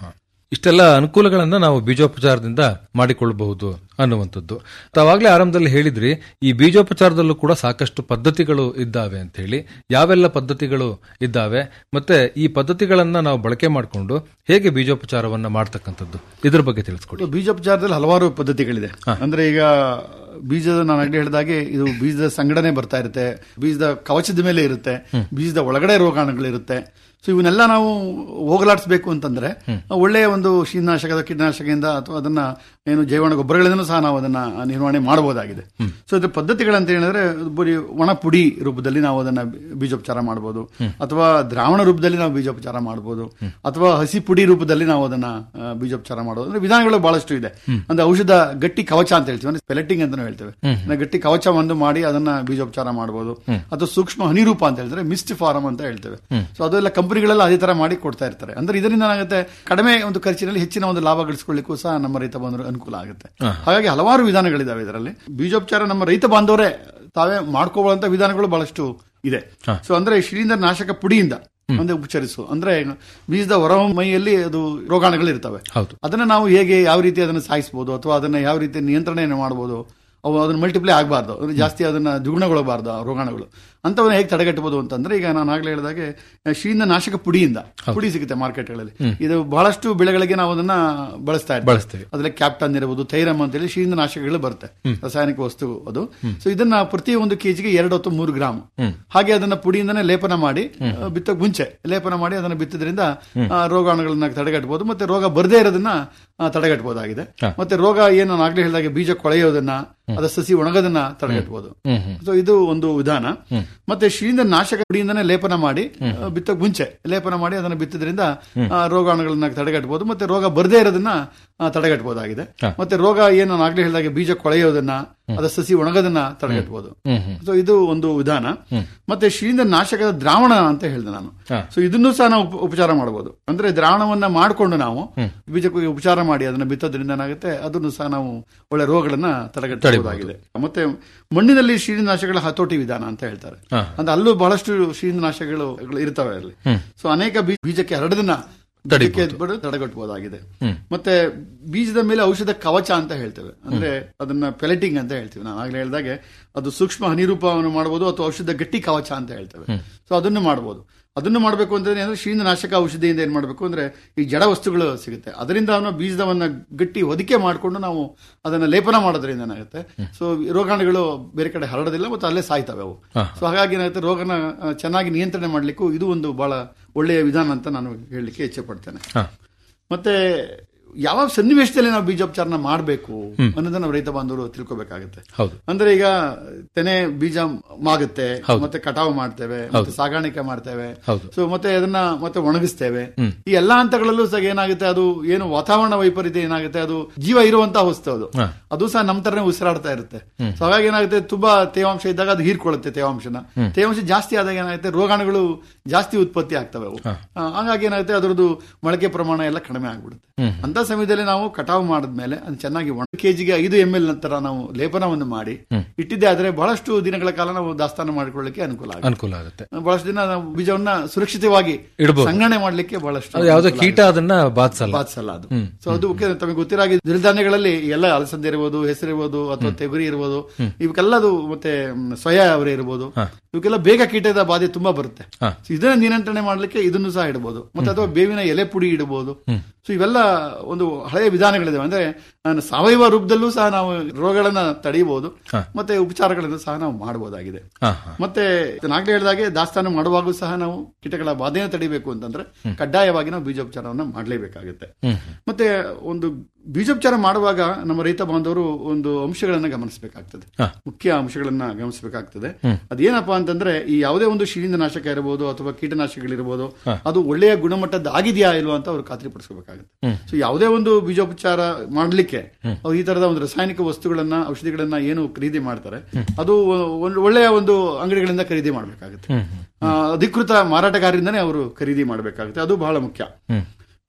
ಇಷ್ಟೆಲ್ಲ ಅನುಕೂಲಗಳನ್ನ ನಾವು ಬೀಜೋಪಚಾರದಿಂದ ಮಾಡಿಕೊಳ್ಳಬಹುದು ಅನ್ನುವಂಥದ್ದು ತಾವಾಗ್ಲೇ ಆರಂಭದಲ್ಲಿ ಹೇಳಿದ್ರಿ ಈ ಬೀಜೋಪಚಾರದಲ್ಲೂ ಕೂಡ ಸಾಕಷ್ಟು ಪದ್ಧತಿಗಳು ಇದ್ದಾವೆ ಅಂತ ಹೇಳಿ ಯಾವೆಲ್ಲ ಪದ್ಧತಿಗಳು ಇದ್ದಾವೆ ಮತ್ತೆ ಈ ಪದ್ಧತಿಗಳನ್ನ ನಾವು ಬಳಕೆ ಮಾಡಿಕೊಂಡು ಹೇಗೆ ಬೀಜೋಪಚಾರವನ್ನ ಮಾಡ್ತಕ್ಕಂಥದ್ದು ಇದ್ರ ಬಗ್ಗೆ ತಿಳಿಸ್ಕೊಡಿ ಬೀಜೋಪಚಾರದಲ್ಲಿ ಹಲವಾರು ಪದ್ಧತಿಗಳಿದೆ ಅಂದ್ರೆ ಈಗ ಬೀಜದ ನಾನು ಆಗಲೇ ಹೇಳಿದಾಗೆ ಇದು ಬೀಜದ ಸಂಘಟನೆ ಬರ್ತಾ ಇರುತ್ತೆ ಬೀಜದ ಕವಚದ ಮೇಲೆ ಇರುತ್ತೆ ಬೀಜದ ಒಳಗಡೆ ರೋಗಾಣುಗಳಿರುತ್ತೆ ಸೊ ಇವನ್ನೆಲ್ಲ ನಾವು ಹೋಗಲಾಡಿಸಬೇಕು ಅಂತಂದ್ರೆ ಒಳ್ಳೆಯ ಒಂದು ಶೀತನಾಶಕದ ಕೀಟನಾಶಕದಿಂದ ಅಥವಾ ಅದನ್ನ ಏನು ಜೈವಣ ಗೊಬ್ಬರಗಳಿಂದನೂ ಸಹ ನಾವು ಅದನ್ನ ನಿರ್ವಹಣೆ ಮಾಡಬಹುದಾಗಿದೆ ಸೊ ಇದ್ರ ಪದ್ಧತಿಗಳಂತ ಹೇಳಿದ್ರೆ ಬರೀ ಒಣ ಪುಡಿ ರೂಪದಲ್ಲಿ ನಾವು ಅದನ್ನ ಬೀಜೋಪಚಾರ ಮಾಡಬಹುದು ಅಥವಾ ದ್ರಾವಣ ರೂಪದಲ್ಲಿ ನಾವು ಬೀಜೋಪಚಾರ ಮಾಡಬಹುದು ಅಥವಾ ಹಸಿ ಪುಡಿ ರೂಪದಲ್ಲಿ ನಾವು ಅದನ್ನ ಆ, ಬೀಜೋಪಚಾರ ಮಾಡೋದು ಅಂದ್ರೆ ವಿಧಾನಗಳು ಬಹಳಷ್ಟು ಇದೆ ಅಂದ್ರೆ ಔಷಧ ಗಟ್ಟಿ ಕವಚ ಅಂತ ಹೇಳ್ತೀವಿ ಅಂದ್ರೆ ಪೆಲೆಟಿಂಗ್ ಅಂತಾನು ಹೇಳ್ತೇವೆ ಅಂದ್ರೆ ಗಟ್ಟಿ ಕವಚವನ್ನು ಮಾಡಿ ಅದನ್ನ ಬೀಜೋಪಚಾರ ಮಾಡಬಹುದು ಅಥವಾ ಸೂಕ್ಷ್ಮ ಹನಿರೂಪ ಅಂತ ಹೇಳಿದ್ರೆ ಮಿಸ್ಟ್ ಫಾರಂ ಅಂತ ಹೇಳ್ತೇವೆ ಸೊ ಅದೆಲ್ಲ ಕಂಪನಿಗಳೆಲ್ಲ ಅದೇ ತರ ಮಾಡಿ ಕೊಡ್ತಾ ಇರ್ತಾರೆ ಅಂದ್ರೆ ಇದರಿಂದ ಏನಾಗುತ್ತೆ ಕಡಿಮೆ ಒಂದು ಖರ್ಚಿನಲ್ಲಿ ಹೆಚ್ಚಿನ ಒಂದು ಲಾಭ ಗಳಿಸ್ಕೊಳ್ಳಿಕ್ಕೂ ಸಹ ನಮ್ಮ ರೈತ ಬಾಂಧವರು ಅನುಕೂಲ ಆಗುತ್ತೆ ಹಾಗಾಗಿ ಹಲವಾರು ವಿಧಾನಗಳಿದಾವೆ ಇದರಲ್ಲಿ ಬೀಜೋಪಚಾರ ನಮ್ಮ ರೈತ ಬಾಂಧವರೇ ತಾವೇ ಮಾಡ್ಕೊಳ್ಳುವಂತ ವಿಧಾನಗಳು ಬಹಳಷ್ಟು ಇದೆ ಸೊ ಅಂದ್ರೆ ಶಿಲೀಂಧ್ರ ನಾಶಕ ಪುಡಿಯಿಂದ ಅಂದ್ರೆ ಉಪಚರಿಸು ಅಂದ್ರೆ ಬೀಜದ ಹೊರ ಮೈಯಲ್ಲಿ ಅದು ರೋಗಾಣುಗಳು ಇರ್ತವೆ ಹೌದು. ಅದನ್ನ ನಾವು ಹೇಗೆ ಯಾವ ರೀತಿ ಅದನ್ನ ಸಾಯಿಸಬಹುದು ಅಥವಾ ಅದನ್ನ ಯಾವ ರೀತಿ ನಿಯಂತ್ರಣ ಮಾಡಬಹುದು ಅವು ಅದನ್ನ ಮಲ್ಟಿಪ್ಲೈ ಆಗಬಾರ್ದು ಅಂದ್ರೆ ಜಾಸ್ತಿ ಅದನ್ನ ದ್ವಿಗುಣಗೊಳ್ಳಬಾರ್ದು ಆ ರೋಗಾಣುಗಳು ಅಂತವನ್ನ ಹೇಗೆ ತಡೆಗಟ್ಟಬಹುದು ಅಂತಂದ್ರೆ ಈಗ ನಾನು ಆಗ್ಲೇ ಹೇಳಿದಾಗೆ ಶೀನ ನಾಶಕ ಪುಡಿಯಿಂದ ಪುಡಿ ಸಿಗುತ್ತೆ ಮಾರ್ಕೆಟ್ಗಳಲ್ಲಿ ಇದು ಬಹಳಷ್ಟು ಬೆಳೆಗಳಿಗೆ ನಾವು ಅದನ್ನ ಬಳಸ್ತಾ ಇರ್ತೀವಿ ಬಳಸ್ತೀವಿ. ಅದ್ರಲ್ಲಿ ಕ್ಯಾಪ್ಟನ್ ಇರಬಹುದು ಥೈರಮ್ ಅಂತೇಳಿ ಶೀನ ನಾಶಕಗಳು ಬರುತ್ತೆ ರಾಸಾಯನಿಕ ವಸ್ತು ಅದು ಸೊ ಇದನ್ನ ಪ್ರತಿ ಒಂದು ಕೆಜಿಗೆ ಎರಡು ಅಥವಾ ಮೂರು ಗ್ರಾಮ್ ಹಾಗೆ ಅದನ್ನ ಪುಡಿಯಿಂದನೇ ಲೇಪನ ಮಾಡಿ ಆ, ಬಿತ್ತಕ್ ಮುಂಚೆ ಲೇಪನ ಮಾಡಿ ಅದನ್ನ ಬಿತ್ತದ್ರಿಂದ ಆ, ರೋಗಾಣುಗಳನ್ನ ತಡೆಗಟ್ಟಬಹುದು ಮತ್ತೆ ರೋಗ ಬರದೇ ಇರೋದನ್ನ ಆ, ತಡೆಗಟ್ಟಬಹುದಾಗಿದೆ ಮತ್ತೆ ರೋಗ ಏನು ನಾನು ಆಗ್ಲೇ ಹೇಳಿದಾಗೆ ಬೀಜ ಕೊಳೆಯೋದನ್ನ ಅದ ಸಸಿ ಒಣಗೋದನ್ನ ತಡೆಗಟ್ಟಬಹುದು ಸೊ ಇದು ಒಂದು ವಿಧಾನ ಮತ್ತೆ ಶಿಲೀಂಧ್ರ ನಾಶಕ ಪುಡಿಯಿಂದನೇ ಲೇಪನ ಮಾಡಿ ಆ, ಬಿತ್ತಕ್ ಮುಂಚೆ ಲೇಪನ ಮಾಡಿ ಅದನ್ನ ಬಿತ್ತದ್ರಿಂದ ಆ, ರೋಗಾಣುಗಳನ್ನ ತಡೆಗಟ್ಟಬಹುದು ಮತ್ತೆ ರೋಗ ಬರದೇ ಇರೋದನ್ನ ಆ, ತಡೆಗಟ್ಟಬಹುದಾಗಿದೆ ಮತ್ತೆ ರೋಗ ಏನು ನಾನು ಆಗ್ಲೇ ಹೇಳಿದಾಗೆ ಬೀಜ ಕೊಳೆಯೋದನ್ನ ಅದ ಸಸಿ ಒಣಗೋದನ್ನ ತಡೆಗಟ್ಟಬಹುದು ಸೊ ಇದು ಒಂದು ವಿಧಾನ ಮತ್ತೆ ಶಿಲೀಂಧ್ರ ನಾಶಕದ ದ್ರಾವಣ ಅಂತ ಹೇಳಿದೆ ನಾನು ಸೊ ಇದನ್ನು ಸಹ ನಾವು ಉಪ- ಉಪಚಾರ ಮಾಡಬಹುದು ಅಂದ್ರೆ ದ್ರಾವಣವನ್ನ ಮಾಡಿಕೊಂಡು ನಾವು ಬೀಜಕ್ಕೆ ಉಪಚಾರ ಮಾಡಿ ಅದನ್ನ ಬಿತ್ತೋದ್ರಿಂದ ಏನಾಗುತ್ತೆ ಅದನ್ನು ಸಹ ನಾವು ಒಳ್ಳೆ ರೋಗಗಳನ್ನ ತಡೆಗಟ್ಟಬಹುದಾಗಿದೆ ಮತ್ತೆ ಮಣ್ಣಿನಲ್ಲಿ ಶಿಲೀಂಧ್ರನಾಶಕಗಳ ಹತೋಟಿ ವಿಧಾನ ಅಂತ ಹೇಳ್ತಾರೆ ಅಂದ್ರೆ ಅಲ್ಲೂ ಬಹಳಷ್ಟು ಶಿಲೀಂಧ್ರನಾಶಕಗಳು ಇರ್ತವೆ ಅಲ್ಲಿ ಸೊ ಅನೇಕ ಬೀ- ಬೀಜಕ್ಕೆ ಹರಡದನ್ನ ಬೀಜಕ್ಕೆ ಬಿಡು ತಡೆಗಟ್ಟಬಹುದಾಗಿದೆ ಮತ್ತೆ ಬೀಜದ ಮೇಲೆ ಔಷಧ ಕವಚ ಅಂತ ಹೇಳ್ತೇವೆ ಅಂದ್ರೆ ಅದನ್ನ ಪೆಲೆಟಿಂಗ್ ಅಂತ ಹೇಳ್ತೀವಿ ನಾನು ಆಗ್ಲೇ ಹೇಳಿದಾಗೆ ಅದು ಸೂಕ್ಷ್ಮ ಹನಿರೂಪವನ್ನು ಮಾಡಬಹುದು ಅಥವಾ ಔಷಧ ಗಟ್ಟಿ ಕವಚ ಅಂತ ಹೇಳ್ತೇವೆ ಸೊ ಅದನ್ನು ಮಾಡಬಹುದು ಅದನ್ನು ಮಾಡಬೇಕು ಅಂತಂದ್ರೆ ಅಂದ್ರೆ ಶೀತನಾಶಕ ಔಷಧಿಯಿಂದ ಏನ್ ಮಾಡಬೇಕು ಅಂದ್ರೆ ಈ ಜಡ ವಸ್ತುಗಳು ಸಿಗುತ್ತೆ ಅದರಿಂದ ಅವನ ಬೀಜದವನ್ನ ಗಟ್ಟಿ ಹೊದಿಕೆ ಮಾಡಿಕೊಂಡು ನಾವು ಅದನ್ನ ಲೇಪನ ಮಾಡೋದ್ರಿಂದ ಏನಾಗುತ್ತೆ ಸೊ ರೋಗಾಣುಗಳು ಬೇರೆ ಕಡೆ ಹರಡೋದಿಲ್ಲ ಮತ್ತು ಅಲ್ಲೇ ಸಾಯ್ತವೆ ಅವು ಸೊ ಹಾಗಾಗಿ ಏನಾಗುತ್ತೆ ರೋಗನ ಆ, ಚೆನ್ನಾಗಿ ನಿಯಂತ್ರಣೆ ಮಾಡ್ಲಿಕ್ಕೂ ಇದು ಒಂದು ಬಹಳ ಒಳ್ಳೆಯ ವಿಧಾನ ಅಂತ ನಾನು ಹೇಳಲಿಕ್ಕೆ ಇಚ್ಛೆ ಪಡ್ತೇನೆ ಮತ್ತೆ ಯಾವ ಸನ್ನಿವೇಶದಲ್ಲಿ ನಾವು ಬೀಜೋಪಚಾರನ ಮಾಡಬೇಕು ಅನ್ನೋದನ್ನ ನಾವು ರೈತ ಬಾಂಧವರು ತಿಳ್ಕೊಬೇಕಾಗುತ್ತೆ ಹೌದು. ಅಂದ್ರೆ ಈಗ ತೆನೆ ಬೀಜ ಮಾಗುತ್ತೆ ಮತ್ತೆ ಕಟಾವು ಮಾಡ್ತೇವೆ ಮತ್ತೆ ಸಾಗಾಣಿಕೆ ಮಾಡ್ತೇವೆ ಹೌದು. ಸೊ ಮತ್ತೆ ಅದನ್ನ ಮತ್ತೆ ಒಣಗಿಸ್ತೇವೆ ಈ ಎಲ್ಲಾ ಹಂತಗಳಲ್ಲೂ ಸಹ ಏನಾಗುತ್ತೆ ಅದು ಏನು ವಾತಾವರಣ ವೈಪರೀತ್ಯ ಏನಾಗುತ್ತೆ ಅದು ಜೀವ ಇರುವಂತಹ ವಸ್ತು ಅದು ಅದು ಸಹ ನಮ್ಮ ತರನೇ ಉಸಿರಾಡ್ತಾ ಇರುತ್ತೆ ಸೊ ಹಾಗಾಗಿ ಏನಾಗುತ್ತೆ ತುಂಬಾ ತೇವಾಂಶ ಇದ್ದಾಗ ಅದು ಹೀರ್ಕೊಳ್ಳುತ್ತೆ ತೇವಾಂಶನ ತೇವಾಂಶ ಜಾಸ್ತಿ ಆದಾಗ ಏನಾಗುತ್ತೆ ರೋಗಾಣುಗಳು ಜಾಸ್ತಿ ಉತ್ಪತ್ತಿ ಆಗ್ತವೆ ಅವು ಆ, ಹಾಗಾಗಿ ಏನಾಗುತ್ತೆ ಅದರದ್ದು ಮೊಳಕೆ ಪ್ರಮಾಣ ಎಲ್ಲ ಕಡಿಮೆ ಆಗ್ಬಿಡುತ್ತೆ ಅಂತ ಸಮಯದಲ್ಲಿ ನಾವು ಕಟಾವು ಮಾಡಿದ್ಮೇಲೆ ಅದು ಚೆನ್ನಾಗಿ ಒಣ ಕೆಜಿಗೆ ಐದು ಎಂ ಎಲ್ ನಂತರ ನಾವು ಲೇಪನವನ್ನು ಮಾಡಿ ಇಟ್ಟಿದ್ದೆ ಆದ್ರೆ ಬಹಳಷ್ಟು ದಿನಗಳ ಕಾಲ ನಾವು ದಾಸ್ತಾನು ಮಾಡಿಕೊಳ್ಳಿಕ್ಕೆ ಅನುಕೂಲ ಆಗುತ್ತೆ ಅನುಕೂಲ ಆಗುತ್ತೆ ಬಹಳಷ್ಟು ದಿನ ನಾವು ಬೀಜವನ್ನ ಸುರಕ್ಷಿತವಾಗಿ ಇಡ್ಬೋದು. ಸಂಗ್ರಹಣೆ ಮಾಡ್ಲಿಕ್ಕೆ ಬಹಳಷ್ಟು ಅದು ಯಾವುದೋ ಅನುಕೂಲ ಕೀಟ ಅದನ್ನ ಬಾಧಿಸಲ್ಲ ಬಾಧಿಸಲ್ಲ ಅದು ಸೊ ಅದು ಕೆ- ತಮಗೆ ಗೊತ್ತಿರೋ ಹಾಗೆ ದ್ವಿಧಾನ್ಯಗಳಲ್ಲಿ ಎಲ್ಲ ಅಲಸಂದೆ ಇರ್ಬೋದು ಹೆಸರಿರ್ಬೋದು ಅಥವಾ ತೆಗುರಿ ಇರ್ಬೋದು ಇವಕ್ಕೆಲ್ಲದು ಮತ್ತೆ ಮ್, ಸೋಯಾ ಅವರೇ ಇರ್ಬೋದು ಇವಕ್ಕೆಲ್ಲ ಬೇಗ ಕೀಟದ ಬಾಧೆ ತುಂಬಾ ಬರುತ್ತೆ So ಇದನ್ನ ನಿಯಂತ್ರಣೆ ಮಾಡ್ಲಿಕ್ಕೆ ಇದನ್ನು ಸಹ ಇಡಬಹುದು ಮತ್ತೆ ಅಥವಾ ಬೇವಿನ ಎಲೆ ಪುಡಿ ಇಡಬಹುದು ಸೊ ಇವೆಲ್ಲ ಒಂದು ಹಳೆಯ ವಿಧಾನಗಳಿದಾವೆ ಅಂದ್ರೆ ನಾನು ಸಾವಯವ ರೂಪದಲ್ಲೂ ಸಹ ನಾವು ರೋಗಗಳನ್ನ ತಡೆಯಬಹುದು ಮತ್ತೆ ಉಪಚಾರಗಳನ್ನು ಸಹ ನಾವು ಮಾಡಬಹುದಾಗಿದೆ ಹಾ, ಹಾ. ಮತ್ತೆ ನಾಗಲೇ ಹೇಳಿದಾಗೆ ದಾಸ್ತಾನು ಮಾಡುವಾಗೂ ಸಹ ನಾವು ಕೀಟಗಳ ಬಾಧೆಯನ್ನು ತಡಿಬೇಕು ಅಂತಂದ್ರೆ ಕಡ್ಡಾಯವಾಗಿ ನಾವು ಬೀಜೋಪಚಾರವನ್ನ ಮಾಡಲೇಬೇಕಾಗುತ್ತೆ ಮತ್ತೆ ಒಂದು ಬೀಜೋಪಚಾರ ಮಾಡುವಾಗ ನಮ್ಮ ರೈತ ಬಾಂಧವರು ಒಂದು ಅಂಶಗಳನ್ನ ಗಮನಿಸಬೇಕಾಗ್ತದೆ ಮುಖ್ಯ ಅಂಶಗಳನ್ನ ಗಮನಿಸಬೇಕಾಗ್ತದೆ ಅದೇನಪ್ಪಾ ಅಂತಂದ್ರೆ ಈ ಯಾವುದೇ ಒಂದು ಶಿಲೀಂಧ್ರನಾಶಕ ಇರಬಹುದು ಅಥವಾ ಕೀಟನಾಶಕಗಳಿರ್ಬೋದು ಅದು ಒಳ್ಳೆಯ ಗುಣಮಟ್ಟದ ಆಗಿದೆಯಾ ಇಲ್ವಾ ಅಂತ ಅವ್ರು ಖಾತ್ರಿಪಡಿಸಬೇಕಾಗುತ್ತೆ ಸೊ ಯಾವುದೇ ಒಂದು ಬೀಜೋಪಚಾರ ಮಾಡ್ಲಿಕ್ಕೆ ಅವ್ರು ಈ ತರದ ಒಂದು ರಾಸಾಯನಿಕ ವಸ್ತುಗಳನ್ನ ಔಷಧಿಗಳನ್ನ ಏನು ಖರೀದಿ ಮಾಡ್ತಾರೆ ಅದು ಒಂದು ಒಳ್ಳೆಯ ಒಂದು ಅಂಗಡಿಗಳಿಂದ ಖರೀದಿ ಮಾಡಬೇಕಾಗುತ್ತೆ ಅಧಿಕೃತ ಮಾರಾಟಗಾರರಿಂದನೇ ಅವರು ಖರೀದಿ ಮಾಡಬೇಕಾಗುತ್ತೆ ಅದು ಬಹಳ ಮುಖ್ಯ